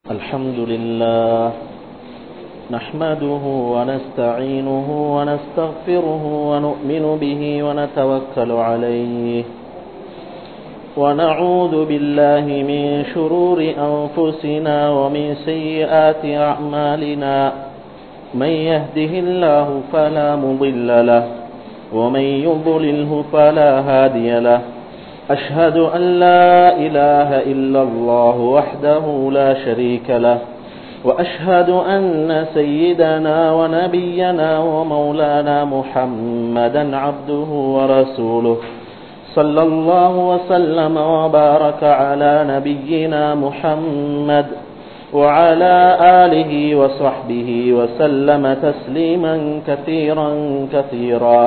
الحمد لله نحمده ونستعينه ونستغفره ونؤمن به ونتوكل عليه ونعوذ بالله من شرور أنفسنا ومن سيئات أعمالنا من يهده الله فلا مضل له ومن يضلله فلا هادي له أشهد أن لا إله إلا الله وحده لا شريك له وأشهد أن سيدنا ونبينا ومولانا محمدا عبده ورسوله صلى الله وسلم وبارك على نبينا محمد وعلى آله وصحبه وسلم تسليما كثيرا كثيرا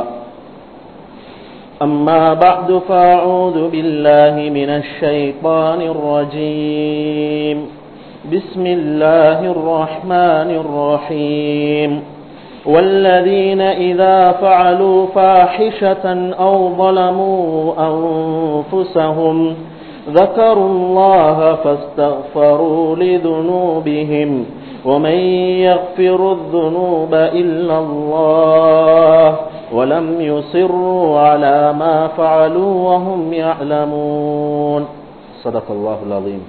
أما بعد فأعوذ بالله من الشيطان الرجيم بسم الله الرحمن الرحيم والذين إذا فعلوا فاحشة أو ظلموا أنفسهم ذكروا الله فاستغفروا لذنوبهم ومن يغفر الذنوب إلا الله ولم يصروا على ما فعلوا وهم يعلمون صدق الله العظيم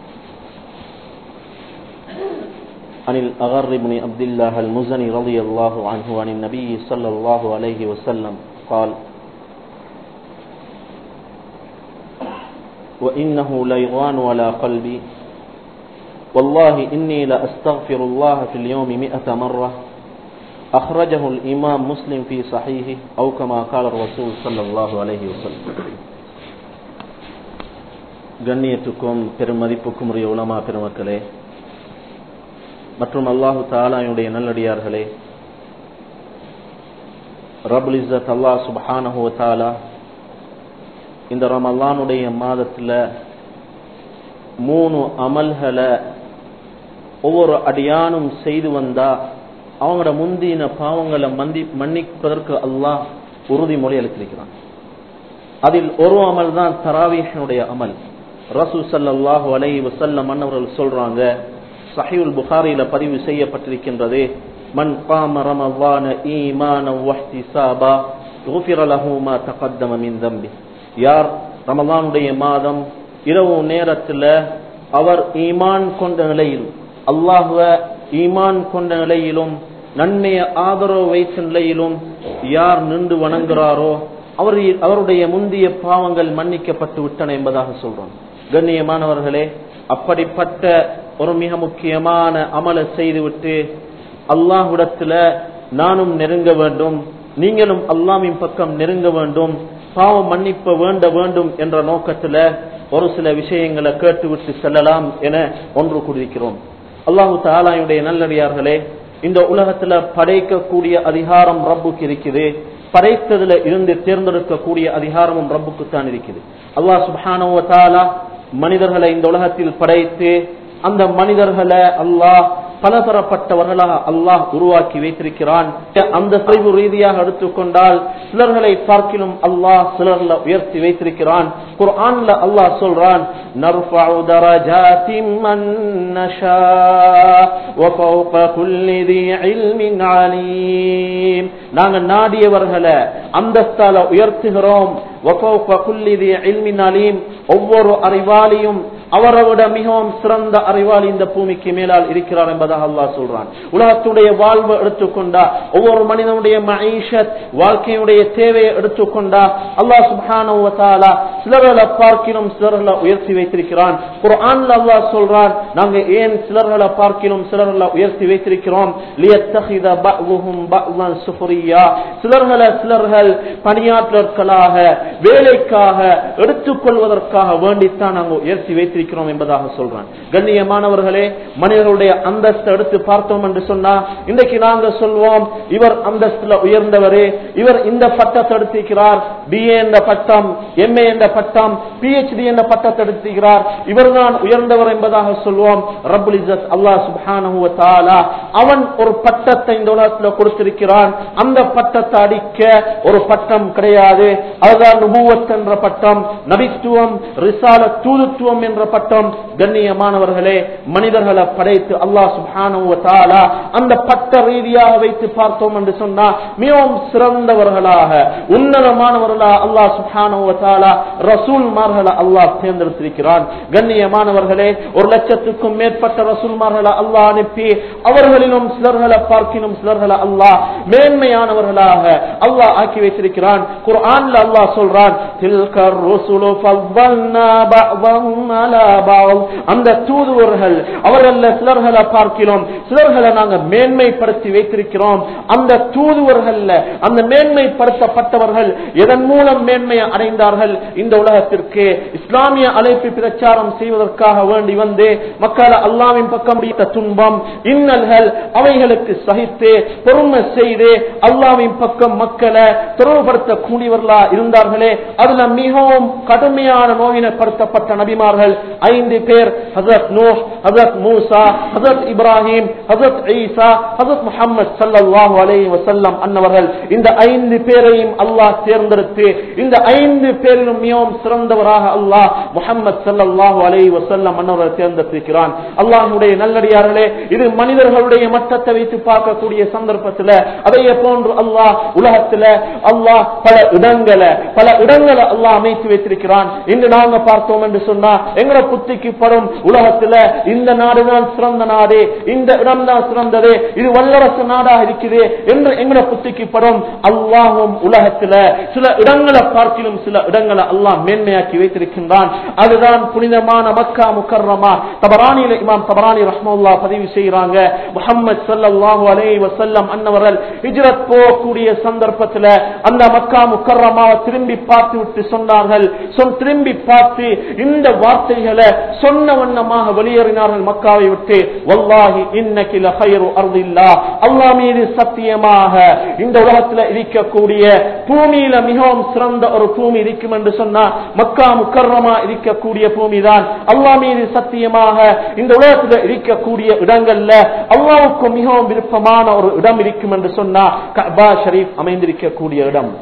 عن الأغر بن عبد الله المزني رضي الله عنه عن النبي صلى الله عليه وسلم قال وإنه ليغان على قلبي والله إني لأستغفر الله في اليوم مئة مرة أخرجه الإمام مسلم في صحيحه أو كما قال الرسول صلى الله عليه وسلم கண்ணியத்துக்கும் பெருமதிப்புக்கும் உரிய உலமா பெருமக்களே மற்றும் அல்லாஹு தாலாயுடைய நல்லடியார்களே ரபுல் இஸ்ஸத் அல்லாஹ் சுபஹானஹு தாலா இந்த ரமல்லானுடைய மாதத்தில் மூணு அமல்களை ஒவ்வொரு அடியானும் செய்து வந்தா அவங்களோட முந்தின பாவங்களை மந்தி மன்னிப்பதற்கு அல்லாஹ் உறுதிமொழி அளித்திருக்கிறான் அதில் ஒரு அமல் தான் தராவீஷனுடைய அமல் ரசூ சல்லாஹு அலை வசல்லம் மன்னவர்கள் சொல்றாங்க சஹிவுல் புகாரில பதிவு செய்யப்பட்டிருக்கின்றது மன் காம ரமவான ஈமான வஹ்திசாபா غفر له ما تقدم من ذنبه யார் ரமலானுடைய மாதம் இரவு நேரத்தில் அவர் ஈமான் கொண்ட நிலையில் அல்லாஹுவ ஈமான் கொண்ட நிலையிலும் நன்மைய ஆதரவு வைத்த நிலையிலும் யார் நின்று வணங்குகிறாரோ அவர் அவருடைய முந்திய பாவங்கள் மன்னிக்கப்பட்டு விட்டன என்பதாக சொல்றோம் கண்ணியமானவர்களே அப்படிப்பட்ட ஒரு மிக முக்கியமான அமலை செய்துவிட்டு அல்லாஹ்விடத்துல நானும் நெருங்க வேண்டும் நீங்களும் அல்லாமின் பக்கம் நெருங்க வேண்டும் பாவம் மன்னிப்ப வேண்ட வேண்டும் என்ற நோக்கத்துல ஒரு சில விஷயங்களை கேட்டுவிட்டு செல்லலாம் என ஒன்று கூறியிருக்கிறோம் அல்லாஹு தாலாயுடைய நல்லடியார்களே இந்த உலகத்துல படைக்கக்கூடிய அதிகாரம் ரப்புக்கு இருக்குது படைத்ததுல இருந்து தேர்ந்தெடுக்கக்கூடிய அதிகாரமும் ரப்புக்கு தான் இருக்குது அல்லாஹ் சுபானோ தாலா மனிதர்களை இந்த உலகத்தில் படைத்து அந்த மனிதர்களை அல்லாஹ் பலதரப்பட்டவர்களாக அல்லாஹ் உருவாக்கி வைத்திருக்கிறான் அந்த செய்வு ரீதியாக எடுத்துக்கொண்டால் சிலர்களை பார்க்கிலும் அல்லாஹ் சிலர்ல உயர்த்தி வைத்திருக்கிறான் குர்ஆன்ல அல்லாஹ் சொல்றான் நர்ஃபஉ தரஜாத்தின் மன் நஷா وفوق كل ذي علم عليم நாங்க நாடியவர்களை அந்தஸ்தால உயர்த்துகிறோம் وفوق كل ذي علم عليم ஒவ்வொரு அறிவாளியும் அவரோட மிகவும் சிறந்த அறிவாளி இந்த பூமிக்கு மேலால் இருக்கிறார் என்பதாக அல்லாஹ் சொல்றான் உலகத்துடைய வாழ்வு எடுத்துக்கொண்டா ஒவ்வொரு மனிதனுடைய மகிஷத் வாழ்க்கையுடைய தேவையை எடுத்துக்கொண்டா அல்லாஹ் சுபான சிலர்களை பார்க்கிலும் சிலர்களை உயர்த்தி வைத்திருக்கிறான் குர்ஆன்ல அல்லாஹ் சொல்றான் நாங்க ஏன் சிலர்களை பார்க்கிலும் சிலர்களை உயர்த்தி வைத்திருக்கிறோம் சிலர்களை சிலர்கள் பணியாற்றர்களாக வேலைக்காக எடுத்துக்கொள்வதற்காக வேண்டித்தான் நாங்கள் உயர்த்தி வைத்திருக்கிறோம் என்பதாக சொல்றான் கண்ணியமானவர்களே மனிதர்களுடைய அந்தஸ்தை எடுத்து பார்த்தோம் என்று சொன்னா இன்றைக்கு நாங்க சொல்வோம் இவர் அந்தஸ்துல உயர்ந்தவரே இவர் இந்த பட்டத்தை எடுத்திருக்கிறார் பிஏ என்ற பட்டம் எம்ஏ என்ற பட்டம் பிஹெச்டி என்ற பட்டத்தை எடுத்திருக்கிறார் இவர்தான் உயர்ந்தவர் என்பதாக சொல்வோம் ரபுல் இசத் அல்லா சுபானு அவன் ஒரு பட்டத்தை இந்த உலகத்தில் கொடுத்திருக்கிறான் அந்த பட்டத்தை அடிக்க ஒரு பட்டம் கிடையாது அதுதான் நுபுவத் என்ற பட்டம் நபித்துவம் ரிசால தூதுத்துவம் என்ற படைக்கப்பட்டோம் கண்ணியமானவர்களே மனிதர்களை படைத்து அல்லாஹ் சுப்ஹானஹு வ தஆலா அந்த பட்ட ரீதியாக வைத்து பார்த்தோம் என்று சொன்னா மிகவும் சிறந்தவர்களாக உன்னதமானவர்களா அல்லாஹ் சுப்ஹானஹு வ தஆலா ரசூல்மார்களை அல்லாஹ் தேர்ந்தெடுத்திருக்கிறான் கண்ணியமானவர்களே ஒரு லட்சத்துக்கும் மேற்பட்ட ரசூல்மார்களை அல்லாஹ் அனுப்பி அவர்களிலும் சிலர்களை பார்க்கினும் சிலர்களை அல்லாஹ் மேன்மையானவர்களாக அல்லாஹ் ஆக்கி வைத்திருக்கிறான் குர்ஆன்ல அல்லாஹ் சொல்றான் தில்கர் ருசுலு ஃபضلنا بعضهم على بعض அந்த தூதுவர்கள் அவர்கள சிலர்களை பார்க்கிறோம் சிலர்களை நாங்க மேன்மைப்படுத்தி வைத்திருக்கிறோம் அந்த தூதுவர்கள்ல அந்த மேன்மைப்படுத்தப்பட்டவர்கள் எதன் மூலம் மேன்மையை அடைந்தார்கள் இந்த உலகத்திற்கு இஸ்லாமிய அழைப்பு பிரச்சாரம் செய்வதற்காக வேண்டி வந்து மக்கள் அல்லாவின் பக்கம் முடித்த துன்பம் இன்னல்கள் அவைகளுக்கு சகித்து பொறுமை செய்து அல்லாவின் பக்கம் மக்களை தொடர்புபடுத்தக்கூடியவர்களா இருந்தார்களே அதுல மிகவும் கடுமையான நோயினப்படுத்தப்பட்ட நபிமார்கள் ஐந்து பேர் ஹசரத் நூஹ் ஹசரத் மூசா ஹசரத் இப்ராஹிம் ஹசரத் ஈசா ஹசரத் முஹம்மது ஸல்லல்லாஹு அலைஹி வஸல்லம் அன்னவர்கள் இந்த ஐந்து பேரையும் அல்லாஹ் தேர்ந்தெடுத்து இந்த ஐந்து பேரிலும் மிகவும் சிறந்தவராக அல்லாஹ் முஹம்மது ஸல்லல்லாஹு அலைஹி வஸல்லம் அன்னவர்கள் தேர்ந்தெடுத்திருக்கிறான் அல்லாஹ்வுடைய நல்லடியார்களே இது மனிதர்களுடைய மட்டத்தை வைத்து பார்க்கக்கூடிய சந்தர்ப்பத்தில் அதையே போன்று அல்லாஹ் உலகத்துல அல்லாஹ் பல இடங்களை பல இடங்களை அல்லாஹ் அமைத்து வைத்திருக்கிறான் இன்று நாங்க பார்த்தோம் என்று சொன்னா எங்கட புத்திக்கு படும் உலகத்துல இந்த நாடுதான் சிறந்த நாடு இந்த இடம் தான் சிறந்தது இது வல்லரசு நாடாக இருக்குது என்று எங்கட புத்திக்கு படும் அல்லாஹும் உலகத்துல சில இடங்களை பார்க்கிலும் சில இடங்களை அல்லாஹ் மேன்மையாக்கி வைத்திருக்கின்றான் அதுதான் புனிதமான மக்கா முக்கர்ரமா தபரானியில இமாம் தபரானி ரஹ்மல்லா பதிவு செய்கிறாங்க முஹம்மது ஸல்லல்லாஹு அலைஹி வஸல்லம் அன்னவர்கள் ஹிஜ்ரத் போகக்கூடிய சந்தர்ப்பத்துல அந்த மக்கா முக்கர்ரமாவை திரும்பி பார்த்து விட்டு சொன்னார்கள் சொல் திரும்பி பார்த்து இந்த வார்த்தைகளை சொன்ன வண்ணமாக வெளியேறினார்கள் மக்காவை விட்டு வல்லாஹி இன்னக்கி லஹைரு அர்தில்லா அல்லாஹ் மீது சத்தியமாக இந்த உலகத்துல இருக்கக்கூடிய பூமியில மிகவும் சிறந்த ஒரு பூமி இருக்கும் என்று சொன்னா மக்கா முக்கர்ரமா இருக்கக்கூடிய பூமி தான் அல்லாஹ் மீது சத்தியமாக இந்த உலகத்துல இருக்கக்கூடிய இடங்கள்ல அல்லாவுக்கு மிகவும் விருப்பமான ஒரு இடம் இருக்கும் என்று சொன்னா கபா ஷரீப் அமைந்திருக்கக்கூடிய இடம்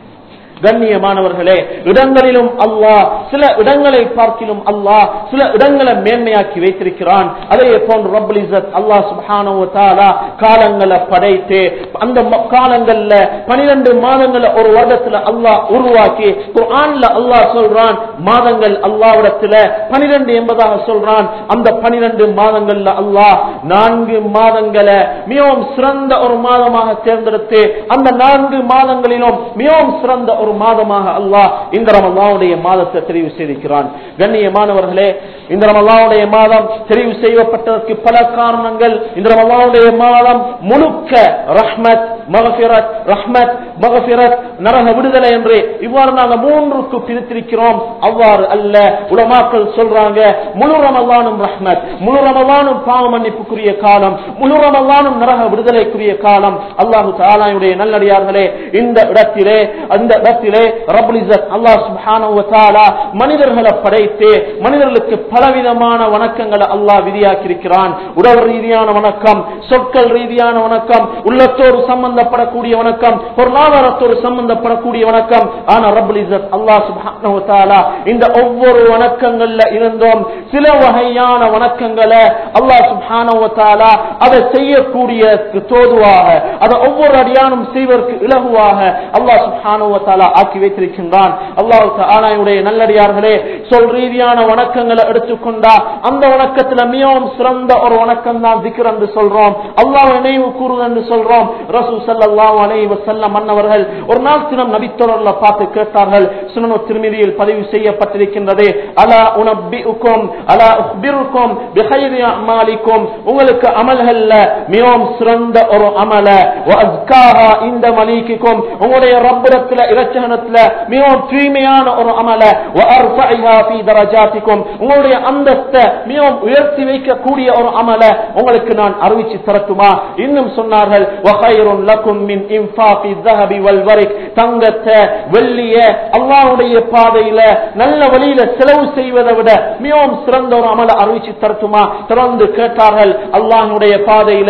கண்ணியமானவர்களே இடங்களிலும் அல்லாஹ் சில இடங்களை பார்க்கிலும் அல்லாஹ் சில இடங்களை மேன்மையாக்கி வைத்திருக்கிறான் அதே போன்று ரப்பல் இஸ்ஸத் அல்லாஹ் சுப்ஹானஹு வ தஆலா காலங்களை படைத்து அந்த ம- காலங்கள்ல 12 மாதங்களை ஒரு வருடத்துல அல்லாஹ் உருவாக்கி குர்ஆன்ல அல்லாஹ் சொல்றான் மாதங்கள் அல்லாஹ்விடத்துல 12 என்பதாக சொல்றான் அந்த 12 மாதங்கள்ல அல்லாஹ் நான்கு மாதங்களை மிகவும் சிறந்த ஒரு மாதமாக தேர்ந்தெடுத்து அந்த நான்கு மாதங்களிலும் மிகவும் சிறந்த ஒரு மாதமாக அல்லாஹ் இந்த ரமலானுடைய மாதத்தை தெரிவு செய்திருக்கிறான் கண்ணியமானவர்களே இந்த ரமலானுடைய மாதம் தெரிவு செய்யப்பட்டதற்கு பல காரணங்கள் இந்த ரமலானுடைய மாதம் முழுக்க ரஹ்மத் மகபிரத் ரஹ்மத் மகபிரத் நரக விடுதலை என்று இவ்வாறு நாங்கள் மூன்றுக்கு பிரித்திருக்கிறோம் அவ்வாறு அல்ல உலமாக்கள் சொல்றாங்க முழு ரமலானும் ரஹ்மத் முழு ரமலானும் பாவ மன்னிப்புக்குரிய காலம் முழு ரமலானும் நரக விடுதலைக்குரிய காலம் அல்லாஹு தாலாயுடைய நல்லடியார்களே இந்த இடத்திலே அந்த இடத்திலே ரபுல் இஸ்ஸத் அல்லாஹ் சுப்ஹானஹு வ தஆலா மனிதர்களை படைத்து மனிதர்களுக்கு பலவிதமான வணக்கங்களை அல்லாஹ் விதியாக்கி இருக்கிறான் உடல் ரீதியான வணக்கம் சொற்கள் ரீதியான வணக்கம் உள்ளத்தோடு சம்பந்தப்படக்கூடிய வணக்கம் பொருளாதாரத்தோடு சம்பந்தப்படக்கூடிய வணக்கம் ஆனா ரபுல் இஸ்ஸத் அல்லாஹ் சுப்ஹானஹு வ தஆலா இந்த ஒவ்வொரு வணக்கங்கள்ல இருந்தோம் சில வகையான வணக்கங்களை அல்லாஹ் சுப்ஹானஹு வ தஆலா அதை செய்யக்கூடிய தோதுவாக அதை ஒவ்வொரு அடியானும் செய்வதற்கு இலகுவாக அல்லாஹ் சுப்ஹானஹு வ தஆலா ஆக்கி வைத்திருக்கின்றான் அல்லாஹ் தஆலாவுடைய நல்லடியார்களே சொல் ரீதியான வணக்கங்களை எடுத்துக்கொண்டா அந்த வணக்கத்துல மிகவும் சிறந்த ஒரு வணக்கம் தான் திக்ர் என்று சொல்றோம் அல்லாஹ் நினைவு கூறுவது என்று சொல்றோம் ரசூ ஸல்லல்லாஹு அலைஹி வஸல்லம் அன்னவர்கள் ஒரு நாள் தினம் நபித்தோழர்ல பார்த்து கேட்டார்கள் சுனனு திருமதியில் பதிவு செய்யப்பட்டிருக்கின்றது அலா உனப்பிஉக்கும் அலா உக்பிருக்கும் பிஹைரி அமாலிக்கும் உங்களுக்கு அமல்கள்ல மிகவும் சிறந்த ஒரு அமல வஅஸ்காஹா இந்த மலீக்கிக்கும் உங்களுடைய ரப்பிடத்துல இரட்சகனத்துல மிகவும் தூய்மையான ஒரு அமல வஅர்ஃபஇஹா ஃபீ தரஜாத்திக்கும் உங்களுடைய அந்தஸ்தை மிகவும் உயர்த்தி வைக்கக்கூடிய ஒரு அமல உங்களுக்கு நான் அறிவிச்சு தரட்டுமா இன்னும் சொன்னார்கள் வஹைருன் லக்கும் மின் இன்ஃபாஃபி الذهب والورق தங்கத்தை வெள்ளிய அல்லாஹ்வுடைய பாதையில நல்ல வழியில செலவு செய்வதை விட மிகவும் சிறந்த ஒரு அமல அறிவிச்சு தரட்டுமா தொடர்ந்து கேட்டார்கள் அல்லாஹ்வுடைய பாதையில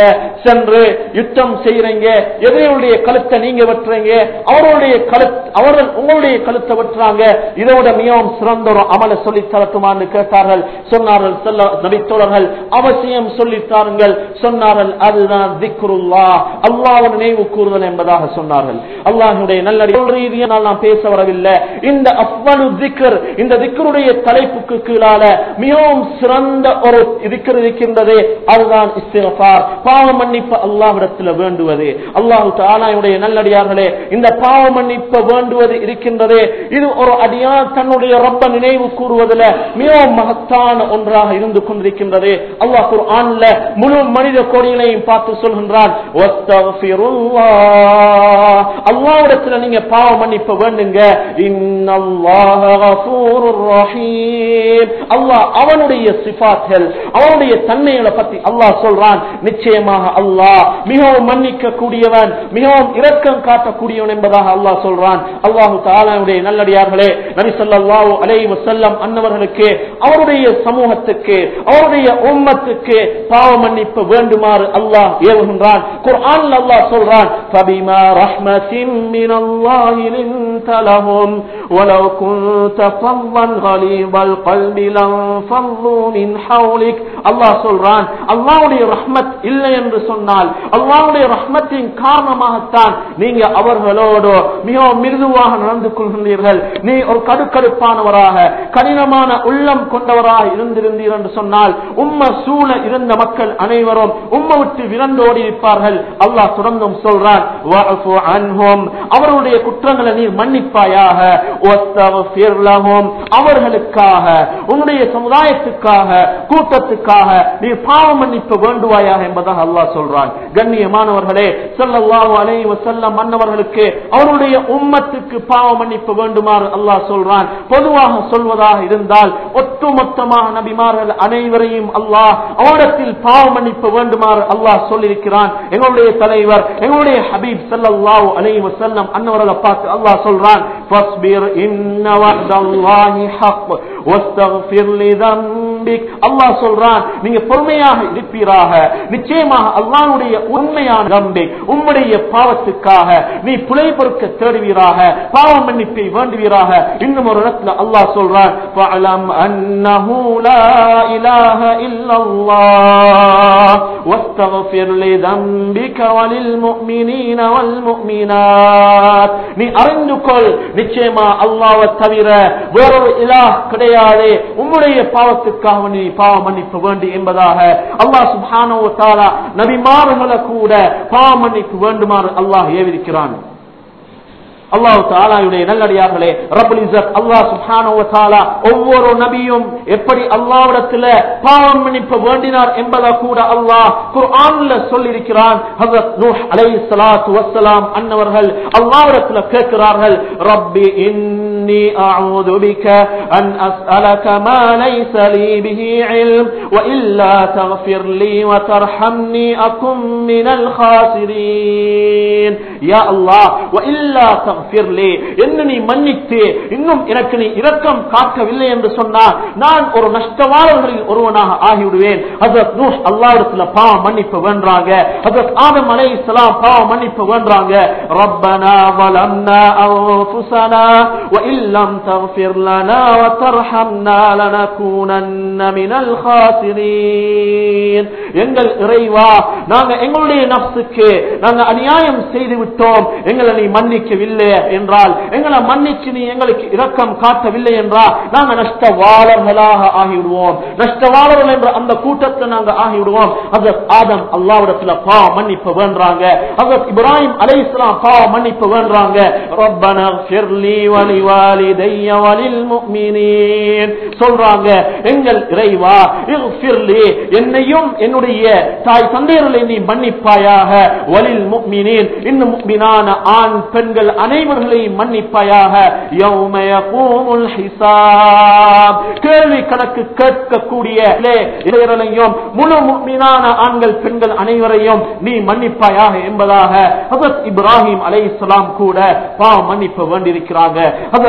சென்று யுத்தம் செய்யறீங்க எதிரியுடைய கழுத்தை நீங்க வெட்டுறீங்க அவருடைய கழுத்து அவர்கள் உங்களுடைய கழுத்தை வெட்டுறாங்க இதோட மிகவும் சிறந்த ஒரு அமல சொல்லி தரட்டுமான்னு கேட்டார்கள் சொன்னார்கள் செல்ல நபித்தோழர்கள் அவசியம் சொல்லித்தாருங்கள் சொன்னார்கள் அதுதான் திக்ருல்லா அல்லாஹ் நினைவு கூறுதல் என்பதாக சொன்னார்கள் அல்லாஹுடைய நல்லடி ரீதியாக நான் பேச வரவில்லை இந்த அவ்வளவு திக்கர் இந்த திக்கருடைய தலைப்புக்கு கீழால மிகவும் சிறந்த ஒரு திக்கர் இருக்கின்றது அதுதான் இஸ்திகஃபார் பாவ மன்னிப்பு அல்லாஹ்விடத்தில் வேண்டுவது அல்லாஹு தாலாவுடைய நல்லடியார்களே இந்த பாவ மன்னிப்பு வேண்டுவது இருக்கின்றது இது ஒரு அடியார் தன்னுடைய ரப்ப நினைவு கூறுவதில் மிகவும் மகத்தான ஒன்றாக இருந்து கொண்டிருக்கின்றது அல்லாஹ் குர்ஆன்ல முழு மனித கோடிகளையும் பார்த்து சொல்கின்றான் "வஸ்தக்ஃபிருல்லாஹ்." அல்லாஹ்விடத்துல நீங்க பாவ மன்னிப்பு வேண்டுங்க இன்னல்லாஹ கஃபூருர் ரஹீம் அல்லாஹ் அவனுடைய சிஃபாத்கள் அவனுடைய தன்மைகளை பத்தி அல்லாஹ் சொல்றான் நிச்சயமாக அல்லாஹ் மிகவும் மன்னிக்க கூடியவன் மிகவும் இரக்கம் காட்டக்கூடியவன் என்பதாக அல்லாஹ் சொல்றான் அல்லாஹு தாலாவுடைய நல்லடியார்களே நபி ஸல்லல்லாஹு அலைஹி வஸல்லம் அன்னவர்களுக்கு அவருடைய சமூகத்துக்கு அவருடைய உம்மத்துக்கு பாவ மன்னிப்பு வேண்டுமாறு அல்லாஹ் ஏவுகின்றான் குர்ஆன்ல அல்லாஹ் சொல்றான் ஃபபிமா ரஹ்மத்தின் மினல்லாஹி லின்த லஹும் ولو كنت فظا غليظ القلب لانفضوا من حولك அல்லாஹ் சொல்றான் அல்லாஹ்வுடைய ரஹ்மத் இல்லை என்று சொன்னால் அல்லாஹ்வுடைய ரஹ்மத்தின் காரணமாகத்தான் நீங்க அவர்களோடு மிகவும் மிருதுவாக நடந்து கொள்கின்றீர்கள் நீ ஒரு கடுக்கடுப்பானவராக கடினமான உள்ளம் கொண்டவராக இருந்திருந்தீர் என்று சொன்னால் உம்ம சூழ இருந்த மக்கள் அனைவரும் உம்ம விட்டு விரண்டோடி இருப்பார்கள் அல்லாஹ் தொடர்ந்தும் சொல்றான் "வஅஃபு அன்ஹும்." அவர்களுடைய குற்றங்களை நீர் மன்னிப்பாயாக "வஸ்தக்ஃபிர் லஹும்." அவர்களுக்காக உன்னுடைய சமுதாயத்துக்காக கூட்டத்துக்காக நீர் பாவ மன்னிப்பு வேண்டுவாயாக என்பதாக அல்லாஹ் சொல்றான் கண்ணியமானவர்களே ஸல்லல்லாஹு அலைஹி வஸல்லம் மன்னவர்களுக்கு அவருடைய உம்மத்துக்கு பாவ மன்னிப்பு வேண்டுமாறு அல்லாஹ் சொல்றான் பொதுவாக சொல்வதாக இருந்தால் ஒட்டுமொத்தமாக நபிமார்கள் அனைவரையும் அல்லாஹ் அவரிடத்தில் பாவ மன்னிப்பு வேண்டுமாறு அல்லாஹ் சொல்லியிருக்கிறான் எங்களுடைய தலைவர் எங்களுடைய ஹபீப் ஸல்லல்லாஹு அலைஹி வஸல்லம் அன்னவர்களை பார்த்து அல்லாஹ் சொல்றான் ஃபஸ்பிர் இன்ன வஅதல்லாஹி ஹக் வஸ்தக்ஃபிர் லிதம்பிக் அல்லாஹ் சொல்றான் நீங்க பொறுமையாக இருப்பீராக நிச்சயமாக அல்லாஹ்வுடைய உண்மையான நம்பி உம்முடைய பாவத்துக்காக நீ புலை பொறுக்க தேடுவீராக பாவ மன்னிப்பை வேண்டுவீராக இன்னும் ஒரு இடத்துல அல்லாஹ் சொல்றான் فَاعْلَمْ أَنَّهُ لَا إِلَهَ إِلَّا اللَّهُ وَاسْتَغْفِرْ لِذَنبِكَ وَلِلْمُؤْمِنِينَ وَالْمُؤْمِنَاتِ நீ அறிந்து கொள் நிச்சயமா அல்லாஹ்வை தவிர வேறொரு இலாஹ் கிடையாது உம்முடைய பாவத்துக்காக நீ பாவ மன்னிப்பு வேண்டி என்பதாக அல்லாஹ் சுப்ஹானஹு வ தஆலா நபிமார்களை கூட பாவ மன்னிப்பு வேண்டுமாறு அல்லாஹ் ஏவிருக்கிறான் அல்லாஹ் தாலாவுடைய நல்லடியார்களே ரபுல் இஸ்ஸத் அல்லாஹ் சுப்ஹானஹு வ தஆலா ஒவ்வொரு நபியும் எப்படி அல்லாஹ்விடத்தில் பாவம் மன்னிப்பு வேண்டினார் என்பதை கூட அல்லாஹ் குர்ஆன்ல சொல்லியிருக்கிறான் ஹஜரத் நூஹ் அலைஹிஸ்ஸலாத்து வஸ்ஸலாம் அன்னவர்கள் அல்லாஹ்விடத்தில் கேட்கிறார்கள் ரப்பி இன்னி அஊது பிக அன் அஸ்அலக மா லைஸ லீ பிஹி இல்ம் வ இல்லா தக்ஃபிர் லீ வ தர்ஹம்னி அகும் மினல் காசிரீன் யா அல்லாஹ் வ இல்லா தக்ஃபிர்லி என்ன நீ மன்னித்து இன்னும் எனக்கு நீ இரக்கம் காக்கவில்லை என்று சொன்னால் நான் ஒரு நஷ்டவாளர்களில் ஒருவனாக ஆகிவிடுவேன் ஹஜரத் நூஹ் அல்லாஹ்விடத்துல பாவ மன்னிப்பு வேண்டாங்க ஹஜரத் ஆதம் அலைஹிஸ்ஸலாம் பாவ மன்னிப்பு வேண்டாங்க ரப்பனா ظلمنا انفسنا وان لم تغفر لنا وترحمنا لنكونن من الخاسرين எங்கள் இறைவா நாங்க எங்களுடைய நப்சுக்கு நாங்க அநியாயம் செய்து விட்டோம் எங்களை நீ மன்னிக்கவில்லை என்றால் எங்களை மன்னிச்சு நீ எங்களுக்கு இரக்கம் காட்டவில்லை என்றால் நாங்க நஷ்டவாளர்களாக ஆகிவிடுவோம் நஷ்டவாளர்கள் என்ற அந்த கூட்டத்தை நாங்க ஆகிவிடுவோம் அதற்கு ஆதம் அல்லாவிடத்துல பா மன்னிப்பு வேண்டாங்க அதற்கு இப்ராஹிம் அலை இஸ்லாம் பா மன்னிப்பு வேண்டாங்க ரப்பனா ஃபிர்லி வலி வாலிதைய வலில் முஃமினீன் சொல்றாங்க எங்கள் இறைவா இஃபிர்லி என்னையும் என்னுடைய தாய் தந்தையர்களை நீ மன்னிப்பாயாக வலில் முஃமினீன் இன்னும் முஃமினான ஆண் பெண்கள் அனைவர்களையும் மன்னிப்பாயாக யௌம யகூமுல் ஹிசாப் கேள்வி கணக்கு கேட்கக்கூடிய இளையர்களையும் முழு முக்மீனான ஆண்கள் பெண்கள் அனைவரையும் நீ மன்னிப்பாயாக என்பதாக ஹசரத் இப்ராஹிம் அலைஹிஸ்ஸலாம் கூட பாவ மன்னிப்பு வேண்டியிருக்கிறாங்க ஹசரத்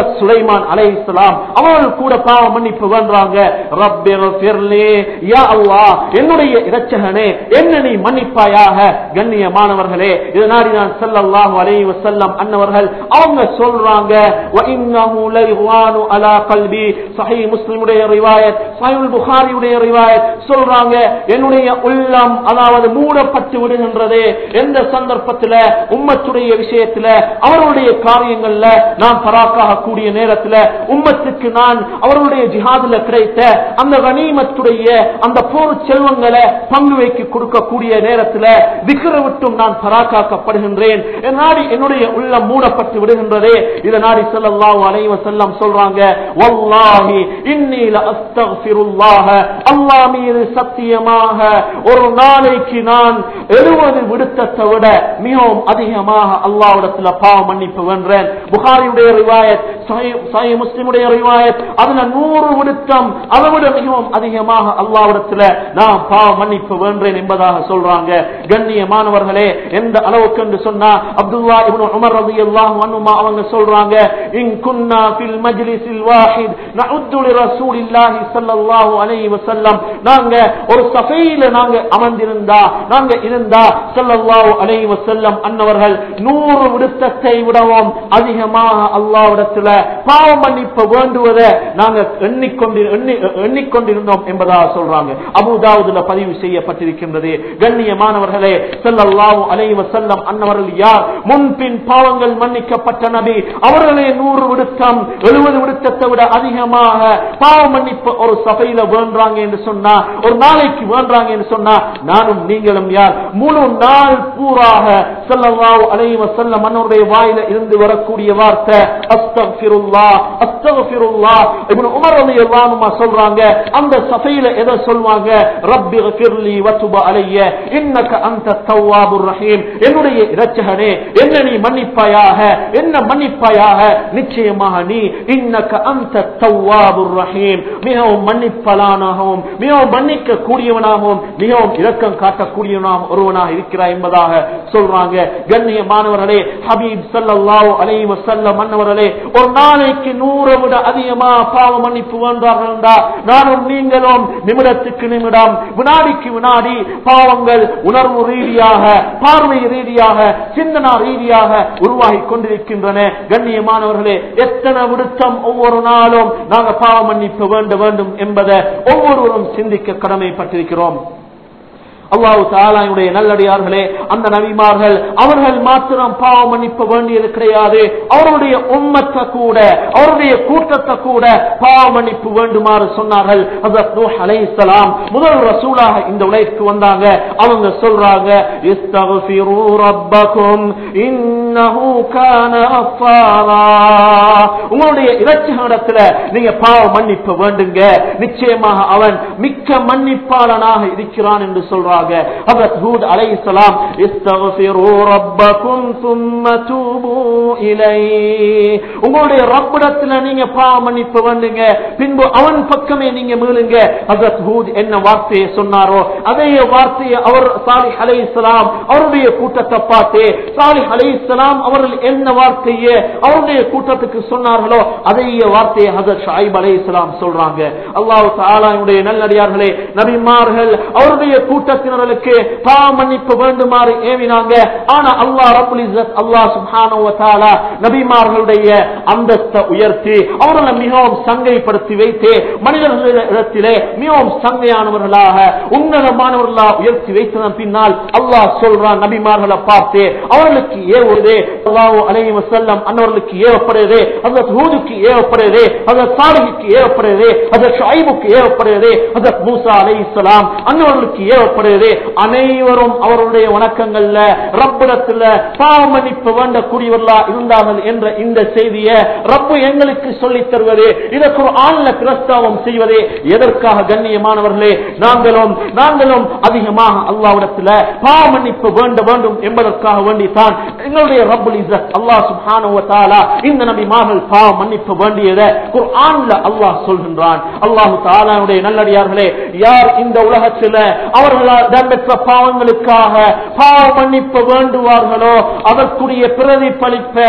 ஹசரத் சுலைமான் அலைஹிஸ்ஸலாம் அவர்கள் கூட பாவ மன்னிப்பு வேண்டாங்க ரப்பிர்ஃபிர்லி யா அல்லாஹ் என்னுடைய இரட்சகனே என்ன நீ மன்னிப்பாயாக கண்ணியமானவர்களே இதனாடி நான் ஸல்லல்லாஹு அலைஹி வஸல்லம் அன்னவர்கள் அவங்க சொல்றாங்க வ இன்னஹு லைஹ்வானு அலா கல்பி சஹீஹ் முஸ்லிமுடைய ரிவாயத் சஹீஹ் புகாரியுடைய ரிவாயத் சொல்றாங்க என்னுடைய உள்ளம் அதாவது மூடப்பட்டு விடுகின்றது எந்த சந்தர்ப்பத்தில் உம்மத்துடைய விஷயத்துல அவருடைய காரியங்கள்ல நான் பராக்காக கூடிய நேரத்தில் உம்மத்துக்கு நான் அவருடைய ஜிஹாதுல கிடைத்த அந்த கனிமத்துடைய அந்த போர் செல்வங்களை பங்கு வைக்க கொடுக்கக்கூடிய நேரத்தில் விக்கிர விட்டும் நான் பராக்காக்கப்படுகின்றேன் நாடி என்னுடைய உள்ளம் மூடப்பட்டு விடுகின்றதே இதை நாடி ஸல்லல்லாஹு அலைஹி வஸல்லம் சொல்றாங்க வல்லாஹி இன்னி லஅஸ்தக்ஃபிருல்லாஹ அல்லாஹ் மீது சத்தியமாக ஒரு நாளைக்கு நான் எழுபது விடுத்தத்தை விட மிகவும் அதிகமாக அல்லாவிடத்துல பாவ மன்னிப்பு வென்றேன் புகாரியுடைய ரிவாயத் சாய் முஸ்லிமுடைய ரிவாயத் அதுல நூறு விடுத்தம் அதை விட மிகவும் அதிகமாக அல்லாவிடத்துல நான் பாவ மன்னிப்பு வென்றேன் என்பதாக சொல்றாங்க கண்ணியமானவர்களே எந்த அளவுக்கு என்று சொன்னா அப்துல்லா இப்னு உமர் ரலியல்லாஹு அன்ஹுமா அவங்க சொல்றாங்க இன் குன்னா ஃபில் மஜ்லிஸில் வாஹித் நஉத்து லிரசூலில்லாஹி ஸல்லல்லாஹு அலைஹி வஸல்லம் நாங்க ஒரு சஃபையில நாங்க அமர்ந்திருந்தா நாங்க இருந்தா ஸல்லல்லாஹு அலைஹி வஸல்லம் அன்னவர்கள் நூறு விடுத்தத்தை விடவும் அதிகமாக அல்லாஹ்விடத்துல பாவ மன்னிப்பு வேண்டுவதை நாங்க எண்ணிக்கொண்டு எண்ணி- எண்ணிக்கொண்டிருந்தோம் என்பதாக சொல்றாங்க அபுதாவுதுல பதிவு செய்யப்பட்டிருக்கின்றது கண்ணியமானவர்களே ஸல்லல்லாஹு அலைஹி வஸல்லம் அன்னவர்கள் யார் முன்பின் பாவங்கள் மன்னிக்கப்பட்ட நபி அவர்களே நூறு விடுத்தம் எழுபது விடுத்தத்தை விட அதிகமாக பாவ மன்னிப்பு ஒரு சபையில வேண்டாங்க என்று சொன்னா ஒரு நாளைக்கு வேண்டாங்க என்று சொன்னா நானும் நீங்களும் யார் முழு நாள் பூராக ஸல்லல்லாஹு அலைஹி வஸல்லம் அன்னவருடைய வாயில இருந்து வரக்கூடிய வார்த்தை அஸ்தக்ஃபிருல்லாஹ் அஸ்தக்ஃபிருல்லாஹ் இப்னு உமர் ரலியல்லாஹு அன்ஹு சொல்றாங்க அந்த சபையில எதை சொல்வாங்க ரப்பி ஃபிர்லி வதுப அலைய இன்னக அந்த தவ்வாபுர் ரஹீம் என்னுடைய இரட்சகனே என்ன நீ மன்னிப்பாயாக என்ன மன்னிப்பாயாக நிச்சயமாக நீ இன்னக அந்த தவ்வாபுர் ரஹீம் மிகவும் மன்னிப்பலானாகவும் மிகவும் மன்னிக்க கூடியவனாகவும் மிகவும் இரக்கம் காட்டக்கூடியவனாகவும் ஒருவனாக இருக்கிறாய் என்பதாக சொல்றாங்க கண்ணியமானவர்களே ஹபீப் ஸல்லல்லாஹு அலைஹி வஸல்லம் அன்னவர்களே ஒரு நாளைக்கு நூறை விட அதிகமா பாவ மன்னிப்பு வேண்டார்கள் என்றால் நானும் நீங்களும் நிமிடத்துக்கு நிமிடம் வினாடிக்கு வினாடி பாவங்கள் உணர்வு ரீதியாக பார்வை ரீதியாக சிந்தனா ரீதியாக உருவாகி கொண்டிருக்கின்றன கண்ணியமானவர்களே எத்தனை விடுத்தம் ஒவ்வொரு நாளும் நாங்கள் பாவ மன்னிப்பு வேண்ட வேண்டும் என்பதை ஒவ்வொருவரும் சிந்திக்க கடமைப்பட்டிருக்கிறோம் அல்லாஹு தாலாவுடைய நல்லடியார்களே அந்த நபிமார்கள் அவர்கள் மாத்திரம் பாவ மன்னிப்பு வேண்டியது கிடையாது அவருடைய உம்மத்தை கூட அவருடைய கூட்டத்தை கூட பாவ மன்னிப்பு வேண்டுமாறு சொன்னார்கள் ஹஸரத் நூஹ் அலைஹிஸ்ஸலாம் முதல் ரசூலாக இந்த உலகிற்கு வந்தாங்க அவங்க சொல்றாங்க இஸ்தக்ஃபிரு ரப்பக்கும் இன்னஹு கான அஃபாரா உங்களுடைய இரட்சகனிடத்துல நீங்க பாவ மன்னிப்பு வேண்டுங்க நிச்சயமாக அவன் மிக்க மன்னிப்பாளனாக இருக்கிறான் என்று சொல்றாங்க ஹஜரத் ஹூத் அலைஹிஸ்ஸலாம் இஸ்தக்ஃபிரு ரப்பக்கும் ثم توبوا இலைஹ் உங்களுடைய ரப்பிடத்துல நீங்க பாவ மன்னிப்பு வேண்டுங்க பின்பு அவன் பக்கமே நீங்க மீளுங்க ஹஜரத் ஹூத் என்ன வார்த்தையை சொன்னாரோ அதே வார்த்தையை அவர் சாலிஹ் அலைஹிஸ்ஸலாம் அவருடைய கூட்டத்தை பார்த்து சாலிஹ் அலைஹிஸ்ஸலாம் அவர்கள் என்ன வார்த்தையை அவருடைய கூட்டத்துக்கு சொன்னார்களோ அதே வார்த்தையை ஹஜரத் ஷாயிப் அலைஹிஸ்ஸலாம் சொல்றாங்க அல்லாஹ் தஆலாவுடைய நல்லடியார்களே நபிமார்கள் அவருடைய கூட்டத்தினர்களுக்கு பாவ மன்னிப்பு வேண்டுமாறு ஏவினாங்க ஆனா அல்லாஹ் ரப்புல் இஸ்ஸத் அல்லாஹ் சுப்ஹானஹு வ தஆலா நபிமார்களுடைய அந்தஸ்தை உயர்த்தி அவர்களை மிகவும் சங்கைப்படுத்தி வைத்து மனிதர்களிடத்திலே மிகவும் சங்கையானவர்களாக உன்னதமானவர்களாக உயர்த்தி வைத்ததன் பின்னால் அல்லாஹ் சொல்றான் நபிமார்களை பார்த்து அவர்களுக்கு ஏவுவதே அல்லாஹ் அலைஹி வஸல்லம் அன்னவர்களுக்கு ஏவப்படுகிறது ஹஜரத் ஹூதுக்கு ஏவப்படுகிறது ஹஜரத் சாலிஹுக்கு ஏவப்படுகிறது ஹஜரத் ஷுஐபுக்கு ஏவப்படுகிறது ஹஜரத் மூசா அலைஹிஸ்ஸலாம் அன்னவர்களுக்கு ஏவப்படுகிறது அனைவரும் அவருடைய வணக்கங்கள்ல ரப்பிடத்துல பாவ மன்னிப்பு வேண்டக்கூடியவர்களா இருந்தார்கள் என்ற இந்த செய்தியை ரப்பு எங்களுக்கு சொல்லித் தருவது இதற்கு ஆன்ல கிறிஸ்தவம் செய்வதே எதற்காக கண்ணியமானவர்களே நாங்களும் நாங்களும் அதிகமாக அல்லாவிடத்துல பாவ மன்னிப்பு வேண்ட வேண்டும் என்பதற்காக வேண்டித்தான் எங்களுடைய ரப்புல் இஸ்ஸத் அல்லாஹ் சுப்ஹானஹு வ தஆலா இந்த நபிமார்கள் பாவ மன்னிப்பு வேண்டியதை குர்ஆன்ல அல்லாஹ் சொல்கின்றான் அல்லாஹ் தஆலாவுடைய நல்லடியார்களே யார் இந்த உலகத்துல அவர்களால் இடம்பெற்ற பாவங்களுக்காக பாவ மன்னிப்பு வேண்டுவார்களோ அதற்குரிய பிரதிபலிப்ப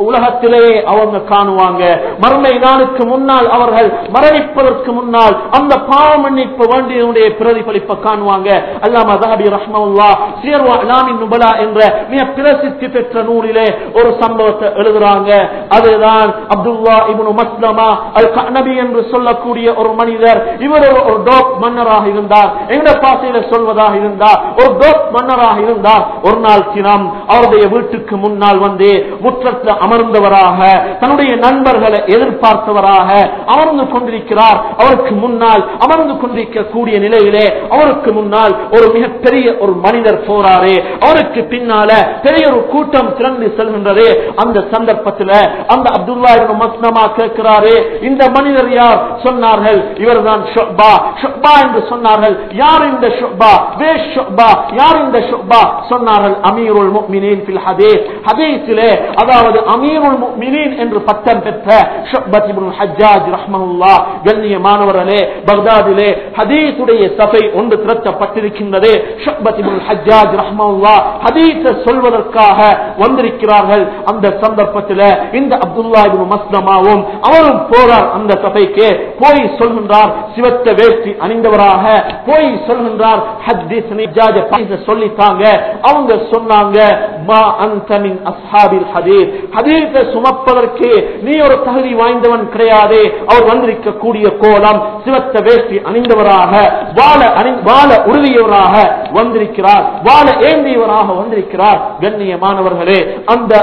உலகத்திலே அவங்க காணுவாங்க மறுமை நாளுக்கு முன்னால் அவர்கள் மரணிப்பதற்கு முன்னால் அந்த பாவ மன்னிப்பு வேண்டியனுடைய பிரதிபலிப்பை காணுவாங்க அல்லாம தஹபி ரஹ்மவுல்லா சீர்வா அலாமின் நுபலா என்ற மிக பிரசித்தி பெற்ற நூலிலே ஒரு சம்பவத்தை எழுதுறாங்க அதுதான் அப்துல்லா இப்னு மஸ்லமா அல் கனபி என்று சொல்லக்கூடிய ஒரு மனிதர் இவர் ஒரு- ஒரு டோப் மன்னராக இருந்தார் எங்க பாசையில சொல்வதாக இருந்தார் ஒரு டோப் மன்னராக இருந்தார் ஒரு நாள் தினம் அவருடைய வீட்டுக்கு முன்னால் வந்து முற்றத்தில் அமர்ந்தவராக தன்னுடைய நண்பர்களை எதிர்பார்த்தவராக அமர்ந்து கொண்டிருக்கிறார் அவருக்கு முன்னால் அமர்ந்து கொண்டிருக்கக்கூடிய நிலையிலே அவருக்கு முன்னால் ஒரு மிகப்பெரிய ஒரு மனிதர் போறாரு அவருக்கு பின்னால பெரிய ஒரு கூட்டம் திரண்டு செல்கின்றது அந்த சந்தர்ப்பத்தில் அந்த அப்துல்லா இப்னு மஸ்னமா கேட்கிறாரு இந்த மனிதர் யார் சொன்னார்கள் இவர்தான் ஷுபா ஷுபா என்று சொன்னார்கள் யார் இந்த ஷுபா வே ஷுபா யார் இந்த ஷுபா சொன்னார்கள் அமீருல் முஃமினீன் ஃபில் ஹதீஸ் ஹதீஸிலே அதாவது அமீருல் முஃமினீன் என்று பட்டம் பெற்ற ஷுபத் இப்னு ஹஜ்ஜாஜ் ரஹ்மஹுல்லாஹ் கண்ணியமானவர்களே பக்தாதிலே ஹதீஸுடைய சபை ஒன்று திரட்டப்பட்டிருக்கின்றது ஷுபத் இப்னு ஹஜ்ஜாஜ் ரஹ்மஹுல்லாஹ் ஹதீஸை சொல்வதற்காக வந்திருக்கிறார்கள் அந்த சந்தர்ப்பத்தில் இந்த அப்துல்லா இப்னு மஸ்லமாவும் அவரும் போறார் அந்த சபைக்கு போய் சொல்கின்றார் சிவத்த வேஷ்டி அணிந்தவராக போய் சொல்கின்றார் ஹத்தீஸ் நிஜாஜ பைச சொல்லித்தாங்க அவங்க சொன்னாங்க மா அன்த மின் அஸ்ஹாபில் ஹதீஸ் ஹதீஸை சுமப்பதற்கு நீ ஒரு தகுதி வாய்ந்தவன் கிடையாது அவர் வந்திருக்கக்கூடிய கோலம் சிவத்த வேஷ்டி அணிந்தவராக வாழ அணி வாழ உறுதியவராக வந்திருக்கிறார் வாழ ஏந்தியவராக வந்திருக்கிறார் கண்ணியமானவர்களே அந்த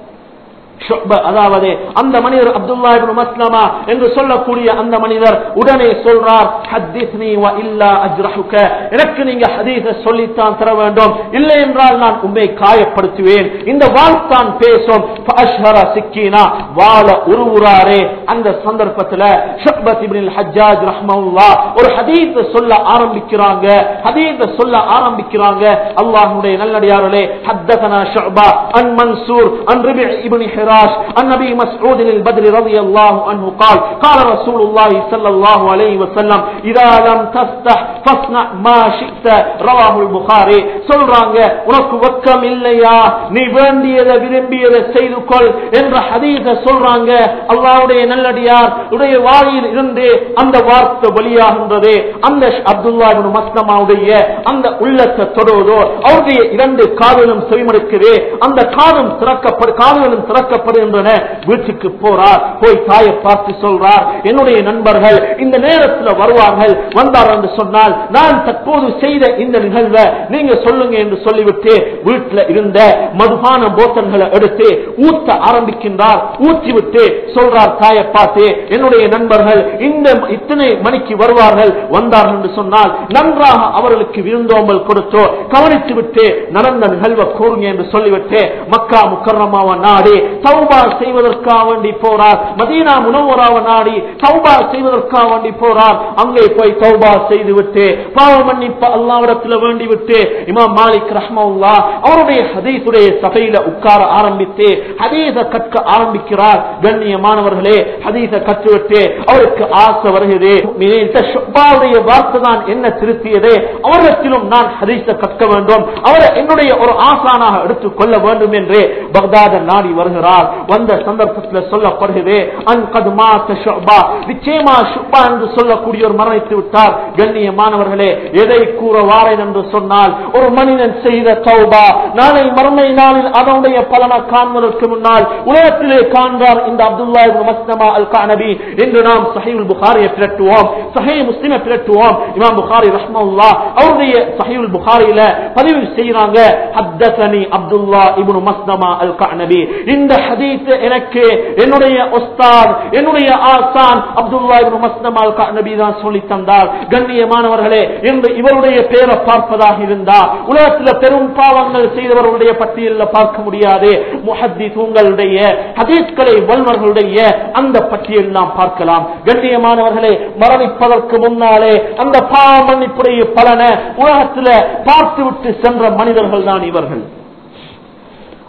ஷுப, அதாவது அந்த மனிதர் அப்துல்லா இப்னு மஸ்லமா என்று சொல்லக்கூடிய அந்த மனிதர் உடனே சொல்றார் ஹத்திஸ்னி வ இல்லா அஜ்ரஹுக எனக்கு நீங்க ஹதீஸ சொல்லித்தான் தர வேண்டும் இல்லை என்றால் நான் உண்மை காயப்படுத்துவேன் இந்த வாழ்த்தான் பேசும் ஃபஅஷ்ஹர சிக்கீனா வாழ உருவுறாரே அந்த சந்தர்ப்பத்தில் ஷுபத் இப்னுல் ஹஜ்ஜாஜ் ரஹ்மஹுல்லாஹ் ஒரு ஹதீஸ சொல்ல ஆரம்பிக்கிறாங்க ஹதீஸ சொல்ல ஆரம்பிக்கிறாங்க அல்லாஹ்வுடைய நல்லடியார்களே حدثنا شعبة عن منصور عن ربع ابن حراش عن نبي مسعود البدر رضي الله عنه قال قال رسول الله صلى الله عليه وسلم إذا لم تفتح فاصنع ما شئت رواه البخاري சொல்றாங்க உனக்கு வெக்கம் இல்லையா நீ வேண்டியதை விரும்பியதை செய்து கொள் என்ற ஹதீஸ சொல்றாங்க அல்லாஹ்வுடைய நல்லடியார் உடைய வாயில் இருந்து அந்த வார்த்தை வெளியாகின்றது அந்த அப்துல்லா இப்னு மஸ்லமாவுடைய அந்த உள்ளத்தை தொடுவதோ அவருடைய இரண்டு காதலும் செவிமடுக்குது அந்த காதும் திறக்கப்படு காதுகளும் திறக்கப்படுகின்றன வீட்டுக்கு போறார் போய் தாயை பார்த்து சொல்றார் என்னுடைய நண்பர்கள் இந்த நேரத்தில் வருவார்கள் வந்தார் என்று சொன்னால் நான் தற்போது செய்த இந்த நிகழ்வை நீங்க சொல்லுங்க என்று சொல்லிவிட்டு வீட்டில் இருந்த மதுபான போத்தல்களை எடுத்து ஊத்த ஆரம்பிக்கின்றார் ஊற்றிவிட்டு சொல்றார் தாயை பார்த்து என்னுடைய நண்பர்கள் இந்த இத்தனை மணிக்கு வருவார்கள் வந்தார்கள் என்று சொன்னால் நன்றாக அவர்களுக்கு விருந்தோம்பல் கொடுத்தோ கவனித்து விட்டு நடந்த நிகழ்வை கூறுங்க என்று சொல்லிவிட்டு மக்கா முக்கரமாவ நாடி சௌபா செய்வதற்காக வேண்டி போறார் மதீனா முனவராவ நாடி சௌபா செய்வதற்காக வேண்டி போறார் அங்கே போய் சௌபா செய்து விட்டு பாவ மன்னிப்பு அல்லாவிடத்தில் வேண்டி விட்டு இமாம் மாலிக் ரஹ்மவுல்லா அவருடைய ஹதீஸுடைய சபையில உட்கார ஆரம்பித்து ஹதீஸ கற்க ஆரம்பிக்கிறார் கண்ணியமானவர்களே ஹதீஸ கற்றுவிட்டு அவருக்கு ஆசை வருகிறது இந்த ஷுப்பாவுடைய வார்த்தை தான் என்ன திருத்தியது அவரிடத்திலும் நான் ஹதீஸ கற்க வேண்டும் அவரை என்னுடைய ஒரு ஆசானாக எடுத்துக் கொள்ள வேண்டும் என்று பக்தாத நாடி வருகிறார் வந்த சந்தர்ப்பத்தில் சொல்லப்படுகிறது அன்கது மாத்த ஷுபா நிச்சயமா ஷுபா என்று சொல்லக்கூடிய ஒரு மரணித்து விட்டார் கண்ணியமானவர்களே எதை கூற வாரேன் என்று சொன்னால் ஒரு மனிதன் செய்த தௌபா நாளை மறுமை நாளில் அதனுடைய பலனை காண்பதற்கு முன்னால் உலகத்திலே காண்பார் இந்த அப்துல்லா இப்னு மஸ்லமா அல் கானபி என்று நாம் சஹீல் புகாரியை பிரட்டுவோம் சஹீ முஸ்லிமை பிரட்டுவோம் இமாம் புகாரி ரஹ்மவுல்லா அவருடைய சஹீல் புகாரியில பதிவு செய்யறாங்க ஹத்தசனி அப்துல்லா இப்னு மஸ்லமா அல் கானபி இந்த ஹதீஸ் எனக்கு என்னுடைய உஸ்தாத் என்னுடைய ஆசான் அப்துல்லா இப்னு மஸ்லமா அல் கானபி தான் சொல்லி தந்தார் கண்ணியமானவர்களே என்று இவருடைய பேரை பார்ப்பதாக இருந்தா உலகத்தில் பெரும் பாவங்கள் செய்தவர்களுடைய பட்டியலில் பார்க்க முடியாது முஹத்திஸ் உங்களுடைய ஹதீஸ்களை வல்வர்களுடைய அந்த பட்டியல் நாம் பார்க்கலாம் கண்ணியமானவர்களே மரணிப்பதற்கு முன்னாலே அந்த பாவ மன்னிப்புடைய பலனை உலகத்தில் பார்த்துவிட்டு சென்ற மனிதர்கள் தான் இவர்கள்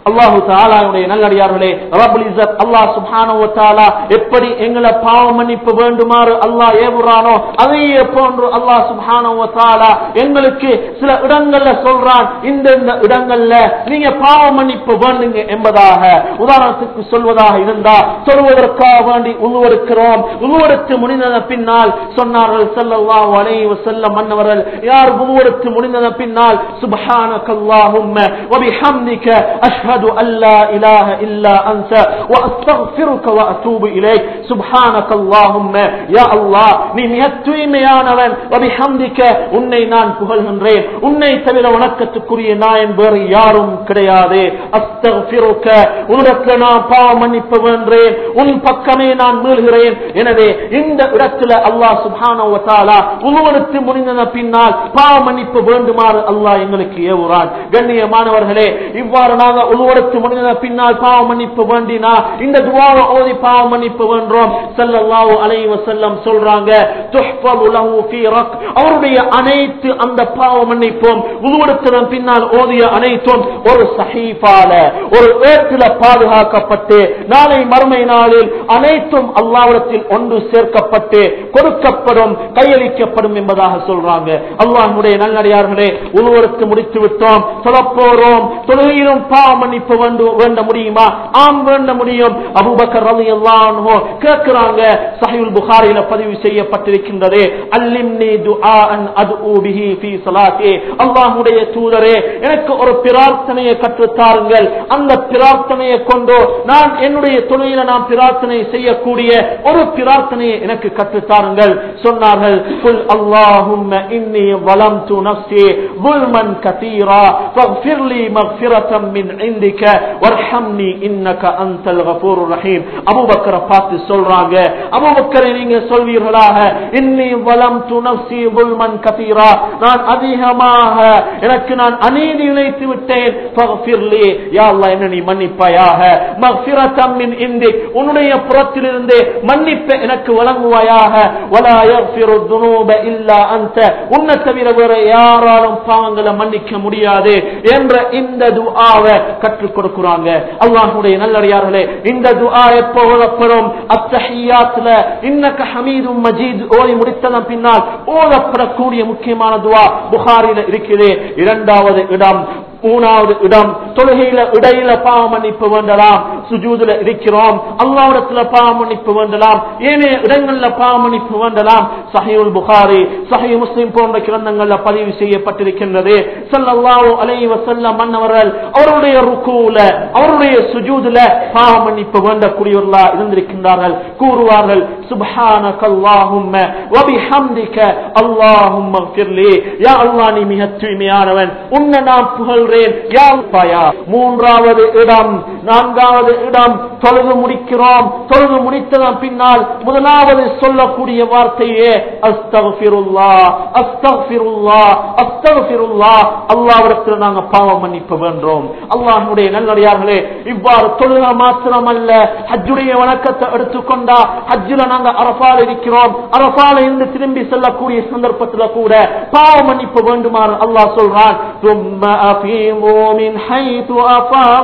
அல்லாஹு தாலாவுடைய நல்லடியார்களே ரபுல் இசத் அல்லாஹ் சுப்ஹானஹு வ தஆலா எப்படி எங்களை பாவ மன்னிப்பு வேண்டுமாறு அல்லாஹ் ஏவுறானோ அதையே போன்று அல்லாஹ் சுப்ஹானஹு வ தஆலா எங்களுக்கு சில இடங்கள்ல சொல்றான் இந்த இந்த இடங்கள்ல நீங்க பாவ மன்னிப்பு வேண்டுங்க என்பதாக உதாரணத்துக்கு சொல்வதாக இருந்தா சொல்வதற்காக வேண்டி உருவெடுக்கிறோம் உருவெடுத்து முடிந்ததன் பின்னால் சொன்னார்கள் ஸல்லல்லாஹு அலைஹி வஸல்லம் மன்னவர்கள் யார் உருவெடுத்து முடிந்ததன் பின்னால் சுப்ஹானக்கல்லாஹும்ம وبحمدك أشهد أن لا إله إلا أنت وأستغفرك وأتوب إليك سبحانك اللهم يا الله நீ மிக தூய்மையானவன் وبحمدك உன்னை நான் புகழ்கின்றேன் உன்னை தவிர வணக்கத்துக்குரிய நாயன் வேறு யாரும் கிடையாது அஸ்தக்ஃபிருக்க உன்னிடத்துல நான் பாவ மன்னிப்பு வேண்டேன் உன் பக்கமே நான் மீள்கிறேன் எனவே இந்த இடத்துல அல்லாஹ் சுப்ஹானஹு வ தஆலா உருவெடுத்து முடிந்தன பின்னால் பாவ மன்னிப்பு வேண்டுமாறு அல்லாஹ் எங்களுக்கு ஏவுறான் கண்ணியமானவர்களே இவ்வாறு நாங்க உருவெடுத்து முடிந்தன பின்னால் பாவ மன்னிப்பு வேண்டினா இந்த துவாவை ஓதி பாவ மன்னிப்பு வேண்டோம் ஸல்லல்லாஹு அலைஹி வஸல்லம் சொல்றாங்க துஹ்ஃபது லஹு ஃபீ ரக் அவருடைய அனைத்து அந்த பாவ மன்னிப்பும் உருவெடுத்ததன் பின்னால் ஓதிய அனைத்தும் ஒரு சஹீஃபால ஒரு ஏட்டில பாதுகாக்கப்பட்டு நாளை மறுமை நாளில் அனைத்தும் அல்லாவிடத்தில் ஒன்று சேர்க்கப்பட்டு கொடுக்கப்படும் கையளிக்கப்படும் என்பதாக சொல்றாங்க அல்லாஹ்வுடைய நல்லடியார்களே உருவெடுத்து முடித்து விட்டோம் சொல்லப்போறோம் தொழுகையிலும் பாவ மன்னிப்பு வேண்டும் வேண்ட முடியுமா ஆம் வேண்ட முடியும் அபூபக்கர் ரலியல்லாஹு அன்ஹு கேட்கிறாங்க சஹீஹுல் புகாரில பதிவு செய்யப்பட்டிருக்கின்றது அல்லிம்னி துஆஅன் அத்ஊ பிஹி ஃபீ ஸலாத்தி அல்லாஹ்வுடைய தூதரே எனக்கு ஒரு பிரார்த்தனையை கற்றுத் தாருங்கள் அந்த பிரார்த்தனையை கொண்டு நான் என்னுடைய தொழில நான் பிரார்த்தனை செய்யக்கூடிய ஒரு பிரார்த்தனையை எனக்கு கற்றுத் தாருங்கள் சொன்னார்கள் குல் அல்லாஹும்ம இன்னி வலம்து நஃப்ஸி ظلما كثيرا فاغفر لي مغفرة من عندك وارحمني انك انت الغفور الرحيم அபூ பக்கரை பார்த்து சொல்றாங்க அபூ பக்கரை நீங்க சொல்வீர்களாக இன்னி வலம்து நஃப்ஸி ظلما كثيرا நான் அதிகமாக எனக்கு நான் அநீதி இழைத்து விட்டேன் فاغفر لي யா அல்லாஹ் என்ன நீ மன்னிப்பாயாக மக்ஃபிரத்தம் மின் இந்திக் உன்னுடைய புறத்திலிருந்து மன்னிப்பை எனக்கு வழங்குவாயாக வலா யக்ஃபிரு துனூப இல்லா அன்த உன்னை தவிர வேற யாராலும் பாவங்களை மன்னிக்க முடியாது என்ற இந்த துஆவை கற்றுக் கொடுக்கிறாங்க அல்லாஹ்வுடைய நல்லடியார்களே இந்த துஆ எப்போ ஓதப்படும் அத்தஹியாத்ல இன்னக ஹமீதும் மஜீத் ஓதி முடித்ததன் பின்னால் ஓதப்படக்கூடிய முக்கியமான துஆ புகாரில இருக்குது இரண்டாவது இடம் மூணாவது இடம் தொழுகையில இடையில பாவ மன்னிப்பு வேண்டலாம் சுஜூதுல இருக்கிறோம் அல்லாவிடத்துல பாவ மன்னிப்பு வேண்டலாம் ஏனைய இடங்கள்ல பாவ மன்னிப்பு வேண்டலாம் சஹீல் புகாரி சஹி முஸ்லிம் போன்ற கிரந்தங்கள்ல பதிவு செய்யப்பட்டிருக்கின்றது ஸல்லல்லாஹு அலைஹி வஸல்லம் மன்னவர்கள் அவருடைய ருக்கூல அவருடைய சுஜூதுல பாவ மன்னிப்பு வேண்டக்கூடியவர்களா இருந்திருக்கின்றார்கள் கூறுவார்கள் சுப்ஹானக அல்லாஹும்ம வ பிஹம்திக அல்லாஹும்ம ஃபிர்லி யா அல்லாஹ் நீ மிக தூய்மையானவன் உன்னை நான் புகழ் சொல்றேன் யா அல்லாஹ். மூன்றாவது இடம் நான்காவது இடம் தொழுது முடிக்கிறோம் தொழுது முடித்ததன் பின்னால் முதலாவது சொல்லக்கூடிய வார்த்தையே அஸ்தகுல்லா அஸ்தகுல்லா அஸ்தகுல்லா அல்லாவிடத்தில் நாங்க பாவம் மன்னிப்பு வேண்டோம் அல்லாஹனுடைய நல்லடியார்களே இவ்வாறு தொழுக மாத்திரமல்ல ஹஜ்ஜுடைய வணக்கத்தை எடுத்துக்கொண்டா ஹஜ்ஜில நாங்க அரபால் இருக்கிறோம் அரபால இருந்து திரும்பி செல்லக்கூடிய சந்தர்ப்பத்தில் கூட பாவ மன்னிப்பு வேண்டுமாறு அல்லாஹ் சொல்றான் ثم أفيضوا من حيث أفاض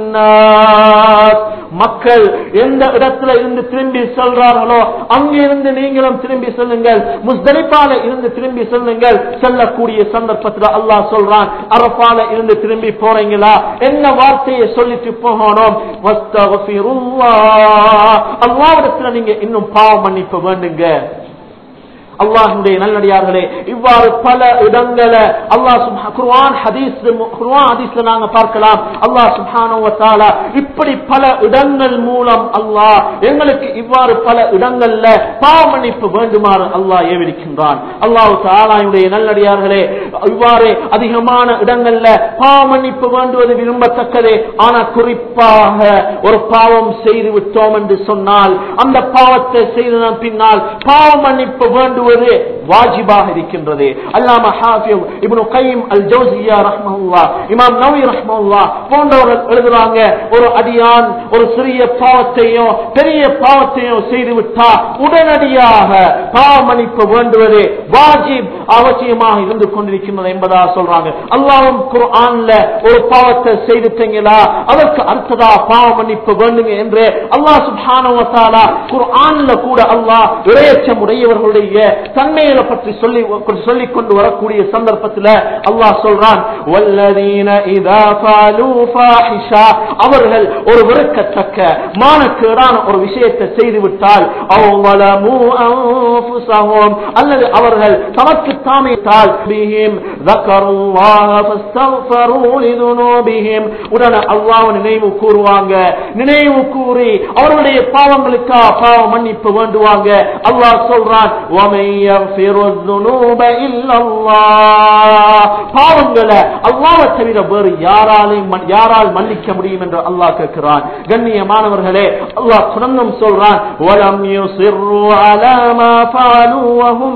الناس மக்கள் எந்த இடத்துல இருந்து திரும்பி செல்றார்களோ அங்கிருந்து நீங்களும் திரும்பி செல்லுங்கள் முஸ்தலிப்பால இருந்து திரும்பி செல்லுங்கள் செல்லக்கூடிய சந்தர்ப்பத்தில் அல்லாஹ் சொல்றான் அரபால இருந்து திரும்பி போறீங்களா என்ன வார்த்தையை சொல்லிட்டு போகணும் அல்லாவிடத்துல நீங்க இன்னும் பாவ மன்னிப்பு வேண்டுங்க அல்லாஹுடைய நல்லடியார்களே இவ்வாறு பல இடங்களை அல்லாஹ் சுப்ஹா- குர்ஆன் ஹதீஸ் குர்ஆன் ஹதீஸ்ல நாங்க பார்க்கலாம் அல்லாஹ் சுப்ஹானஹு வ தஆலா இப்படி பல இடங்கள் மூலம் அல்லாஹ் எங்களுக்கு இவ்வாறு பல இடங்கள்ல பாவமன்னிப்பு வேண்டுமாறு அல்லாஹ் ஏவிருக்கின்றான் அல்லாஹ் தஆலாவுடைய நல்லடியார்களே இவ்வாறு அதிகமான இடங்கள்ல பாவமன்னிப்பு வேண்டுவது விரும்பத்தக்கதே ஆனா குறிப்பாக ஒரு பாவம் செய்து விட்டோம் என்று சொன்னால் அந்த பாவத்தை செய்ததன் பின்னால் பாவ மன்னிப்பு வேண்டுவது வேண்டுவது வாஜிபாக இருக்கின்றது அல்லாம ஹாஃபிவ் இப்னு கைம் அல் ஜௌசியா ரஹ்மஹுல்லா இமாம் நவி ரஹ்மஹுல்லா போன்றவர்கள் எழுதுறாங்க ஒரு அடியான் ஒரு சிறிய பாவத்தையோ பெரிய பாவத்தையோ செய்து விட்டா உடனடியாக பாவ மன்னிப்பு வேண்டுவது வாஜிப் அவசியமாக இருந்து கொண்டிருக்கின்றது என்பதா சொல்றாங்க அல்லாவும் குர்ஆன்ல ஒரு பாவத்தை செய்துட்டீங்களா அதற்கு அடுத்ததா பாவ மன்னிப்பு வேண்டுங்க என்று அல்லாஹ் சுப்ஹானஹு வ தஆலா குர்ஆன்ல கூட அல்லாஹ் இறையச்சம் உடையவர்களுடைய தன்மைகளை பற்றி சொல்லி சொல்லிக் கொண்டு வரக்கூடிய சந்தர்ப்பத்தில் அல்லாஹ் சொல்றான் வல்லதீன இதா ஃபாலு ஃபாஹிஷா அவர்கள் ஒரு வெறுக்கத்தக்க மானக்கேடான ஒரு விஷயத்தை செய்துவிட்டால் அவலமு அன்ஃபுஸஹும் அல்லது அவர்கள் தமக்கு தாமே தால் பிஹிம் ذكروا فاستغفروا لذنوبهم உடனே அல்லாஹ் நினைவு கூறுவாங்க நினைவு கூறி அவர்களுடைய பாவங்களுக்கா பாவ மன்னிப்பு வேண்டுவாங்க அல்லாஹ் சொல்றான் وَمَن يَغْفِرُ الذُّنُوبَ إِلَّا اللَّهُ பாவங்களை அல்லாஹ்வை தவிர வேறு யாராலையும் மன்- யாரால் மன்னிக்க முடியும் என்று அல்லாஹ் கேட்கிறான் கண்ணியமானவர்களே அல்லாஹ் சுரங்கம் சொல்றான் وَلَمْ يُصِرُّوا عَلَى مَا فَعَلُوا وَهُمْ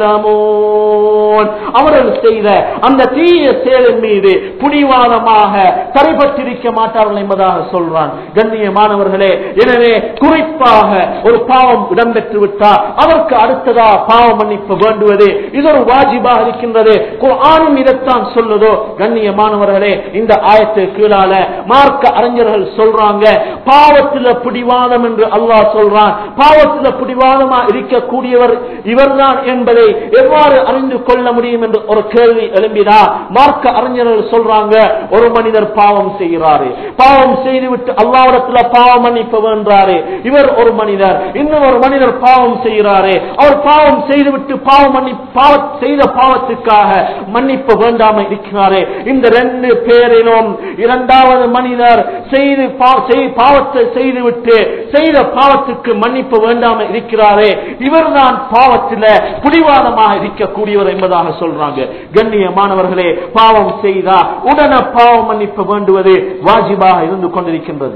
يَعْلَمُونَ அவர்கள் செய்த அந்த தீய செயலின் மீது புடிவாதமாக தரைப்பட்டிருக்க மாட்டார்கள் என்பதாக சொல்றான் கண்ணியமானவர்களே எனவே குறிப்பாக ஒரு பாவம் இடம்பெற்று விட்டால் அதற்கு அடுத்ததா பாவ மன்னிப்பு வேண்டுவது இது ஒரு வாஜிபாக இருக்கின்றது குர்ஆனும் இதைத்தான் சொல்லுதோ கண்ணியமானவர்களே இந்த ஆயத்து கீழால மார்க்க அறிஞர்கள் சொல்றாங்க பாவத்துல பிடிவாதம் என்று அல்லாஹ் சொல்றான் பாவத்துல பிடிவாதமா இருக்கக்கூடியவர் இவர்தான் என்பதை எவ்வாறு அறிந்து கொள்ள முடியும் என்று ஒரு கேள்வி எழும்பினா மார்க்க அறிஞர்கள் சொல்றாங்க ஒரு மனிதர் பாவம் செய்கிறாரு பாவம் செய்துவிட்டு அல்லாவிடத்துல பாவம் மன்னிப்பு வேண்டாரு இவர் ஒரு மனிதர் இன்னும் ஒரு மனிதர் பாவம் செய்கிறாரு அவர் பாவம் செய்துவிட்டு பாவம் மன்னி பாவ செய்த பாவத்துக்காக மன்னிப்பு வேண்டாம இருக்கிறாரு இந்த ரெண்டு பேரிலும் இரண்டாவது மனிதர் செய்து பா- செய்- பாவத்தை செய்துவிட்டு செய்த பாவத்துக்கு மன்னிப்பு வேண்டாம இருக்கிறாரே இவர்தான் பாவத்தில புடிவாதமாக இருக்கக்கூடியவர் என்பதாக சொல்றாங்க கண்ணியமானவர்களே பாவம் செய்தா உடனே பாவ மன்னிப்பு வேண்டுவது வாஜிபாக இருந்து கொண்டிருக்கின்றது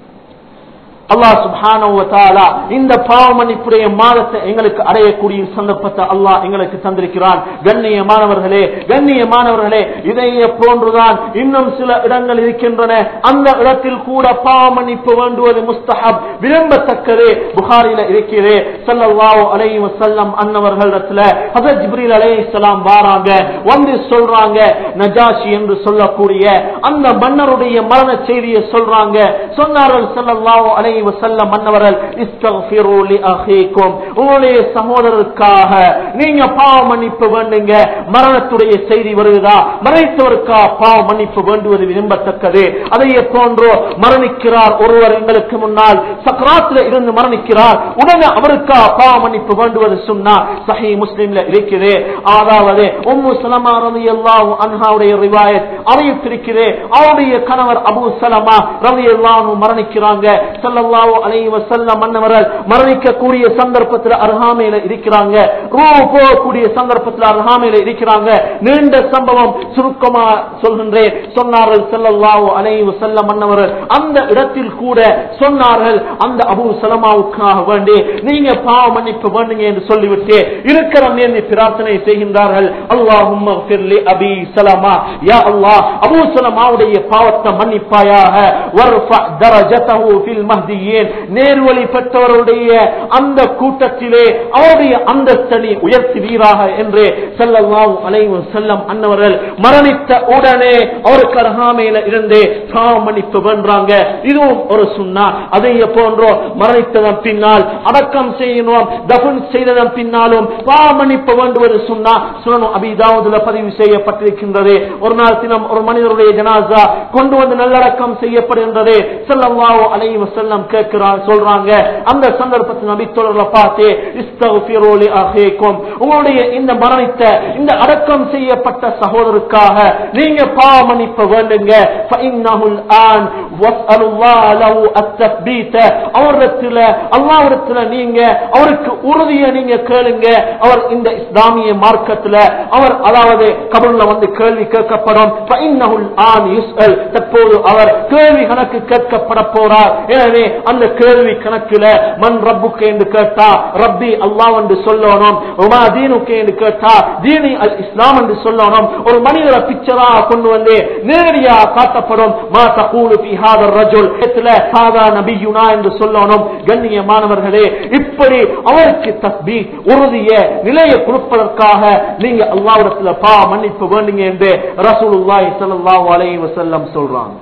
அல்லாஹ் சுப்ஹானஹு வ தஆலா இந்த பாவ மன்னிப்புடைய மாதத்தை எங்களுக்கு அடையக்கூடிய சந்தர்ப்பத்தை அல்லாஹ் எங்களுக்கு தந்திருக்கிறான் கண்ணியமானவர்களே கண்ணியமானவர்களே இதையே போன்றுதான் இன்னும் சில இடங்கள் இருக்கின்றன அந்த இடத்தில் கூட பாவ மன்னிப்பு வேண்டுவது முஸ்தஹப் விரும்பத்தக்கது புகாரில இருக்கிறே ஸல்லல்லாஹு அலைஹி வஸல்லம் அன்னவர்களிடத்துல ஹஜரத் ஜிப்ரீல் அலைஹிஸ்ஸலாம் வாராங்க வந்து சொல்றாங்க நஜாஷி என்று சொல்லக்கூடிய அந்த மன்னருடைய மரண செய்தியை சொல்றாங்க சொன்னார்கள் ஸல்லல்லாஹு அலைஹி வஸல்லம் மன்னவர்கள் இஸ்தக்ஃபிரு லி அஹீக்கும் உங்களுடைய சகோதரருக்காக நீங்க பாவ மன்னிப்பு வேண்டுங்க மரணத்துடைய செய்தி வருகிறதா மறைத்தவருக்கா பாவ மன்னிப்பு வேண்டுவது விரும்பத்தக்கது அதையே போன்றோ மரணிக்கிறார் ஒருவர் எங்களுக்கு முன்னால் சக்கராத்துல இருந்து மரணிக்கிறார் உடனே அவருக்கா பாவ மன்னிப்பு வேண்டுவது சொன்னா சஹி முஸ்லிம்ல இருக்குது அதாவது உம்மு சலமா ரலியல்லாஹு அன்ஹாவுடைய ரிவாயத் அறிவித்திருக்கிறே அவருடைய கணவர் அபூ சலமா ரலியல்லாஹு மரணிக்கிறாங்க ஸல்லல்லாஹு அலைஹி வஸல்லம் மன்னவர்கள் மரணிக்கக்கூடிய சந்தர்ப்பத்தில் அருகாமையில இருக்கிறாங்க ரூ போகக்கூடிய சந்தர்ப்பத்தில் அருகாமையில இருக்கிறாங்க நீண்ட சம்பவம் சுருக்கமா சொல்கின்றேன் சொன்னார்கள் ஸல்லல்லாஹு அலைஹி வஸல்லம் மன்னவர்கள் அந்த இடத்தில் கூட சொன்னார்கள் அந்த அபூ சலமாவுக்காக வேண்டி நீங்க பாவ மன்னிப்பு வேண்டுங்க என்று சொல்லிவிட்டு இருக்கிற நேர்ந்து பிரார்த்தனை செய்கின்றார்கள் அல்லாஹும் அபி சலமா யா அல்லாஹ் அபூ சலமாவுடைய பாவத்தை மன்னிப்பாயாக வர்ஃப தரஜதஹு ஃபில் மஹ்தியீன் நேர்வழி பெற்றவருடைய அந்த கூட்டத்திலே அவருடைய அந்தஸ்தனை உயர்த்துவீராக என்று ஸல்லல்லாஹு அலைஹி வஸல்லம் அன்னவர்கள் மரணித்த உடனே அவருக்கு அருகாமையில இருந்து பாவ மன்னிப்பு வேண்டாங்க இதுவும் ஒரு சுன்னா அதை போன்றோ மரணித்ததன் பின்னால் அடக்கம் செய்யணும் தபன் செய்ததன் பின்னாலும் பாவ மன்னிப்பு வேண்டுவது சுன்னா சுனனு அபிதாவதுல பதிவு செய்யப்பட்டிருக்கின்றது ஒரு நாள் தினம் ஒரு மனிதருடைய ஜனாசா கொண்டு வந்து நல்லடக்கம் செய்யப்படுகின்றது ஸல்லல்லாஹு அலைஹி வஸல்லம் கேட்கிறார் சொல்றாங்க அந்த சந்தர்ப்பத்தில் நபி தோழர்களை பார்த்து இஸ்தக்ஃபிரு லி அஹீக்கும் உங்களுடைய இந்த மரணித்த இந்த அடக்கம் செய்யப்பட்ட சகோதரருக்காக நீங்க பாவ மன்னிப்பு வேண்டுங்க ஃபஇன்னஹுல் ஆன் வஸ்அலுல்லாஹ லஹு அத்தஸ்பீத அவரிடத்துல அல்லாஹ்விடத்துல நீங்க அவருக்கு உறுதியை நீங்க கேளுங்க அவர் இந்த இஸ்லாமிய மார்க்கத்துல அவர் அதாவது கபருல வந்து கேள்வி கேட்கப்படும் فإنه الآن يسأل. தற்போது அவர் கேள்வி கணக்கு கேட்கப்பட போறார் எனவே அந்த கேள்வி கணக்குல மண் ரப்புக்கு என்று கேட்டா ரப்பி அல்லாஹ் என்று சொல்லணும் உமா தீனுக்கு என்று கேட்டா தீனி அல் இஸ்லாம் என்று சொல்லணும் ஒரு மனிதரை பிக்சரா கொண்டு வந்து நேரடியா காட்டப்படும் மா தகூலு ஃபி ஹாதர் ரஜுல் இதுல ஹாதா நபியுனா என்று சொல்லணும் கண்ணியமானவர்களே இப்படி அவருக்கு தஸ்பீ உறுதிய நிலையை கொடுப்பதற்காக நீங்க அல்லாஹ்விடத்துல பா மன்னிப்பு வேண்டுங்க என்று ரசூலுல்லாஹி ஸல்லல்லாஹு அலைஹி வஸல்லம் சொல்றாங்க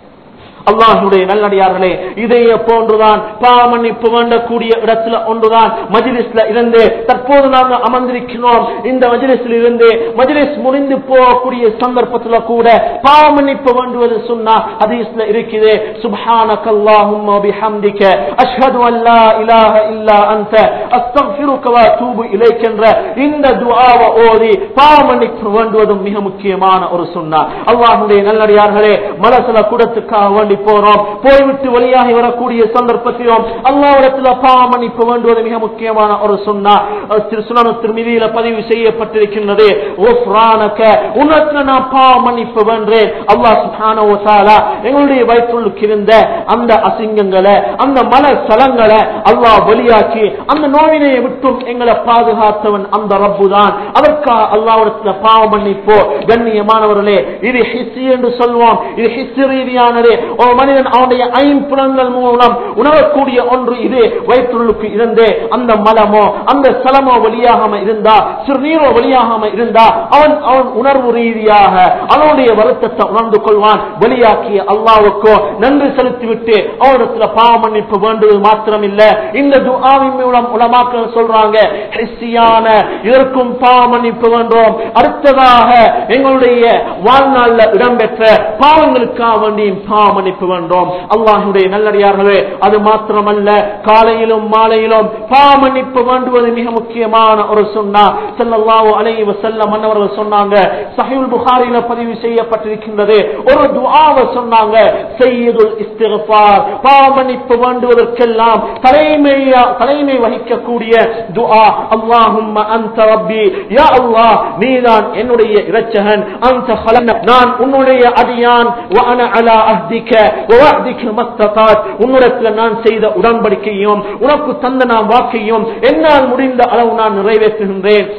அல்லாஹுடைய நல்லடியார்களே இதையே போன்றுதான் பாமன்னிப்பு வேண்டக்கூடிய இடத்துல ஒன்றுதான் மஜிலிஸ்ல இருந்து தற்போது நாங்கள் அமர்ந்திருக்கிறோம் இந்த மஜிலிஸ்ல இருந்து மஜிலிஸ் முடிந்து போகக்கூடிய சந்தர்ப்பத்துல கூட பாவமன்னிப்பு வேண்டுவது சொன்னா ஹதீஸ்ல இருக்குது சுப்ஹானக அல்லாஹும்ம பிஹம்திக அஷ்ஹது அன் லா இலாஹ இல்லா அன்த அஸ்தக்ஃபிருக வ அத்தூபு இலைக் என்ற இந்த துஆவை ஓதி பாவமன்னிப்பு வேண்டுவதும் மிக முக்கியமான ஒரு சுன்னா அல்லாஹ்வுடைய நல்லடியார்களே மலசல கூடத்துக்காக வேண்டி போறோம் போய்விட்டு வெளியாகி வரக்கூடிய சந்தர்ப்பத்திலும் அல்லாவிடத்துல பாவமன்னிப்பு வேண்டுவது மிக முக்கியமான ஒரு சொன்னா திருசுனு திருமதியில பதிவு செய்யப்பட்டிருக்கின்றது ஓஃப்ரானக உன்னத்துல நான் பாவமன்னிப்பு வேண்டேன் அல்லாஹ் சுப்ஹானஹு வ தஆலா எங்களுடைய வயிற்றுள்ளுக்கு இருந்த அந்த அசிங்கங்களை அந்த மல சலங்களை அல்லாஹ் வெளியாக்கி அந்த நோவினையை விட்டும் எங்களை பாதுகாத்தவன் அந்த ரப்பு தான் அதற்காக அல்லாவிடத்துல பாவ மன்னிப்போ கண்ணியமானவர்களே இது ஹிஸ்ஸி என்று சொல்வோம் இது ஹிஸ்ஸி ரீதியானது ஒரு மனிதன் அவனுடைய ஐம்புலங்கள் மூலம் உணரக்கூடிய ஒன்று இது வயிற்றுள்ளுக்கு இருந்து அந்த மலமோ அந்த சலமோ வெளியாகாம இருந்தா சிறுநீரோ வெளியாகாம இருந்தா அவன் அவன் உணர்வு ரீதியாக அவனுடைய வருத்தத்தை உணர்ந்து கொள்வான் வெளியாக்கிய அல்லாவுக்கோ நன்றி செலுத்திவிட்டு அவனிடத்துல பாவ மன்னிப்பு வேண்டுவது மாத்திரம் இல்ல இந்த துஆவின் மூலம் உலமாக்கள் சொல்றாங்க ஹிஸ்ஸியான இதற்கும் பாவ மன்னிப்பு வேண்டோம் அடுத்ததாக எங்களுடைய வாழ்நாள்ல இடம்பெற்ற பாவங்களுக்காக வேண்டியும் பாவ மன்னிப்பு வேண்டோம் அல்லாஹுடைய நல்லடியார்களே அது மாத்திரமல்ல காலையிலும் மாலையிலும் பாவ மன்னிப்பு வேண்டுவது மிக முக்கியமான ஒரு சொன்னா ஸல்லல்லாஹு அலைஹி வஸல்லம் அன்னவர்கள் சொன்னாங்க சஹீஹுல் புகாரில பதிவு செய்யப்பட்டிருக்கின்றது ஒரு துஆவை சொன்னாங்க சையதுல் இஸ்திக்ஃபார் பாவ மன்னிப்பு வேண்டுவதற்கெல்லாம் தலைமையா தலைமை வகிக்கக்கூடிய துஆ அல்லாஹும்ம அன்த ரப்பி யா அல்லாஹ் நீதான் என்னுடைய இரட்சகன் அன்த خلقنا நான் உன்னுடைய அடியான் وأنا على عهدك ووعدك ما استطعت உன்னிடத்தில் நான் செய்த உடன்படிக்கையும் உனக்கு தந்த நான் வாக்கையும் என்னால் முடிந்த அளவு நான் நிறைவேற்றுகின்றேன்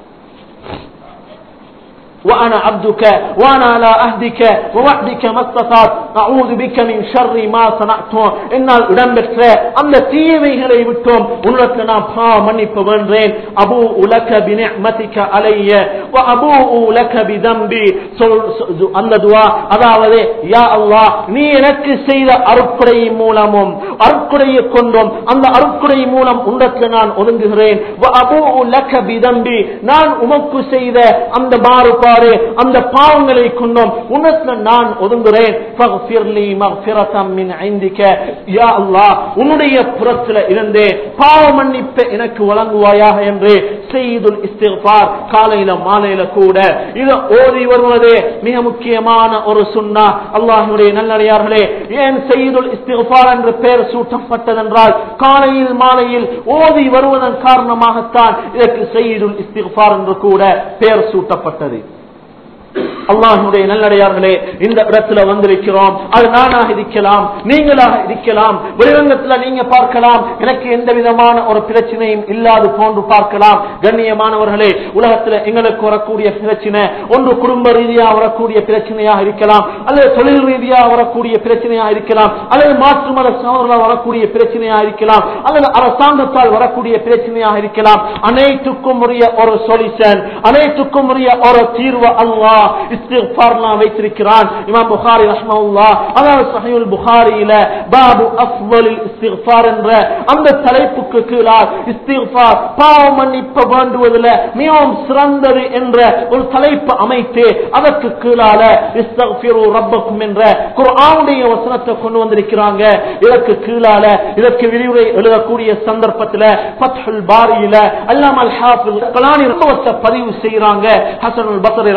وأنا عبدك وأنا على عهدك ووعدك ما استطعت أعوذ بك من شر ما صنعت என்னால் இடம்பெற்ற அந்த தீமைகளை விட்டோம் உன்னிடத்தில் நான் பா மன்னிப்பு வேண்டேன் அபு உலக பினிமதிக்க அலைய அபு உலக பிதம்பி சொல் சொ- அந்த துவா அதாவது யா அல்லாஹ் நீ எனக்கு செய்த அருக்குறை மூலமும் அருக்குறையை கொண்டும் அந்த அருக்குறை மூலம் உண்டத்தில் நான் ஒதுங்குகிறேன் வ அபூஉ லக பிதம்பி நான் உமக்கு செய்த அந்த மாறுபாடு அந்த பாவங்களை கொண்டும் உன்னத்தில் நான் ஒதுங்குகிறேன் ஃபக்ஃபிர்லி மக்ஃபிரத்தம் மின் ஐந்திக யா அல்லாஹ் உன்னுடைய புறத்தில் இருந்தே பாவ மன்னிப்பை எனக்கு வழங்குவாயாக என்று செய்துல் இஸ்திஃபார் காலையில மாலையில கூட இது ஓதி வருவது மிக முக்கியமான ஒரு சுன்னா அல்லாஹ்வுடைய நல்லடியார்களே ஏன் செய்துல் இஸ்திஃபார் என்று பெயர் சூட்டப்பட்டதென்றால் காலையில் மாலையில் ஓதி வருவதன் காரணமாகத்தான் இதற்கு செய்துல் இஸ்திஃபார் என்று கூட பெயர் சூட்டப்பட்டது அல்லாஹுடைய நல்லடையார்களே இந்த இடத்துல வந்திருக்கிறோம் அது நானாக இருக்கலாம் நீங்களாக இருக்கலாம் வெளிரங்கத்துல நீங்க பார்க்கலாம் எனக்கு எந்த விதமான ஒரு பிரச்சனையும் இல்லாது போன்று பார்க்கலாம் கண்ணியமானவர்களே உலகத்துல எங்களுக்கு வரக்கூடிய பிரச்சனை ஒன்று குடும்ப ரீதியாக வரக்கூடிய பிரச்சனையாக இருக்கலாம் அல்லது தொழில் ரீதியாக வரக்கூடிய பிரச்சனையாக இருக்கலாம் அல்லது மாற்று மத சகோதரர்களால் வரக்கூடிய பிரச்சனையாக இருக்கலாம் அல்லது அரசாங்கத்தால் வரக்கூடிய பிரச்சனையாக இருக்கலாம் அனைத்துக்கும் உரிய ஒரு சொல்யூஷன் அனைத்துக்கும் உரிய ஒரு தீர்வு அல்லாஹ் இஸ்திக்ஃபார்லாம் வைத்திருக்கிறான் இமாம் புகாரி ரஹ்மத்துல்லாஹ் அதாவது சஹீஹுல் புகாரியில பாபு அஃவலில் இஸ்திக்ஃபார் என்ற அந்த தலைப்புக்கு கீழால் இஸ்திக்ஃபார் பாவ மன்னிப்பு வேண்டுவதில் மிகவும் சிறந்தது என்ற ஒரு தலைப்பு அமைத்து அதற்கு கீழால இஸ்தக்ஃபிரு ரப்பக்கும் என்ற குர்ஆனுடைய வசனத்தை கொண்டு வந்திருக்கிறாங்க இதற்கு கீழால இதற்கு விரிவுரை எழுதக்கூடிய சந்தர்ப்பத்தில் ஃபத்ஹுல் பாரியில அல்லாமல் ஹாஃபில் கலானி ரஹ்மத்தை பதிவு செய்யறாங்க ஹசனுல் பஸ்ரி ரஹ்மத்துல்லாஹ்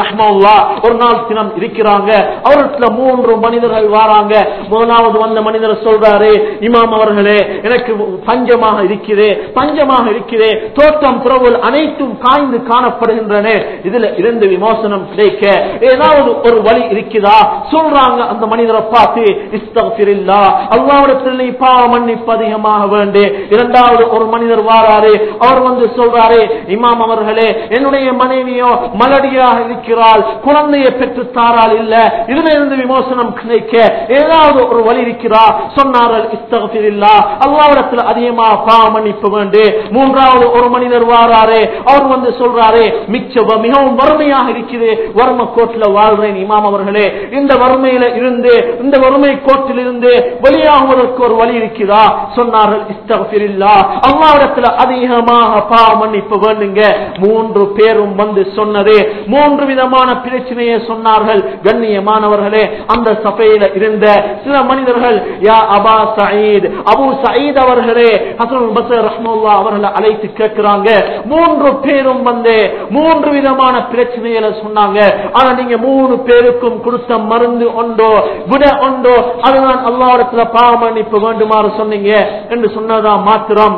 இல்லா ஒரு நாள் தினம் இருக்கிறாங்க அவர்கிட்ட மூன்று மனிதர்கள் வாராங்க முதலாவது வந்த மனிதர் சொல்றாரு இமாம் அவர்களே எனக்கு பஞ்சமாக இருக்கிறே பஞ்சமாக இருக்கிறே தோட்டம் துறவுகள் அனைத்தும் காய்ந்து காணப்படுகின்றன இதுல இருந்து விமோசனம் கிடைக்க ஏதாவது ஒரு வழி இருக்குதா சொல்றாங்க அந்த மனிதரை பார்த்து இஸ்தபிரில்லா அல்லாவிடத்தில் நீ பாவ மன்னிப்பு அதிகமாக வேண்டு இரண்டாவது ஒரு மனிதர் வாராரு அவர் வந்து சொல்றாரு இமாம் அவர்களே என்னுடைய மனைவியோ மலடியாக இருக்கிறாள் குழந்தையை பெற்று தாரால் இல்ல இதுல இருந்து விமோசனம் கிடைக்க ஏதாவது ஒரு வழி இருக்கிறா சொன்னார்கள் இஸ்தபிரில்லா அல்லாவிடத்தில் அதிகமாக பாவ மன்னிப்பு வேண்டு மூன்றாவது ஒரு மனிதர் வாராரு அவர் வந்து சொல்றாரு மிச்ச மிகவும் வறுமையாக இருக்குது வறுமை கோட்டில் வாழ்றேன் இமாம் அவர்களே இந்த வறுமையில இருந்து இந்த வறுமை கோட்டில் இருந்து வெளியாகுவதற்கு ஒரு வழி இருக்கிறதா சொன்னார்கள் இஸ்தபிரில்லா அல்லாவிடத்தில் அதிகமாக பாவ மன்னிப்பு வேண்டுங்க மூன்று பேரும் வந்து சொன்னது மூன்று விதமான பிரச்சனையை சொன்னார்கள் கண்ணியமானவர்களே அந்த சபையில இருந்த சில மனிதர்கள் யா அபா சயீத் அபு சயீத் அவர்களே ஹசன் பசர் ரஹ்முல்லா அவர்களை அழைத்து கேட்கிறாங்க மூன்று பேரும் வந்து மூன்று விதமான பிரச்சனைகளை சொன்னாங்க ஆனா நீங்க மூணு பேருக்கும் கொடுத்த மருந்து ஒன்றோ விட ஒன்றோ அதுதான் அல்லாவிடத்துல பாவ மன்னிப்பு வேண்டுமாறு சொன்னீங்க என்று சொன்னதா மாத்திரம்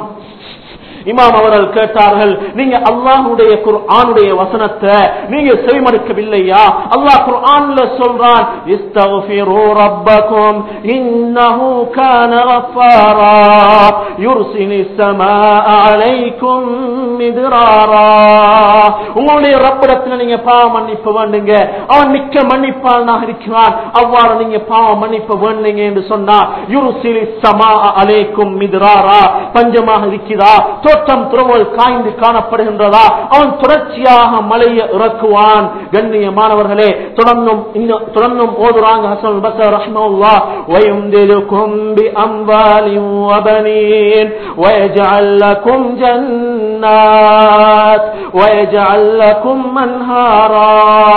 இமாம் அவர்கள் கேட்டார்கள் நீங்க அல்லாஹுடைய குர்ஆனுடைய வசனத்தை நீங்க செவிமடுக்கவில்லையா அல்லாஹ் குர்ஆன்ல சொல்றான் இஸ்தக்ஃபிரு ரப்பக்கும் இன்னஹு கான கஃபாரா யுர்சிலிஸ் ஸமாஅ அலைக்கும் மித்ராரா உங்களுடைய ரப்பிடத்துல நீங்க பாவ மன்னிப்பு வேண்டுங்க அவன் மிக்க மன்னிப்பாளனாக இருக்கிறான் அவ்வாறு நீங்க பாவ மன்னிப்பு வேண்டுங்க என்று சொன்னா யுர்சிலிஸ் ஸமாஅ அலைக்கும் மித்ராரா பஞ்சமாக இருக்கிறதா தோட்டம் துறவல் காய்ந்து காணப்படுகின்றதா அவன் தொடர்ச்சியாக மலையை இறக்குவான் கண்ணியமானவர்களே தொடர்ந்தும் இன்னும் தொடர்ந்தும் ஓதுறாங்க ஹசன் பசர் ரஹ்மவுல்லா ويمددكم بأموال وبنين ويجعل لكم جنات ويجعل لكم منهارا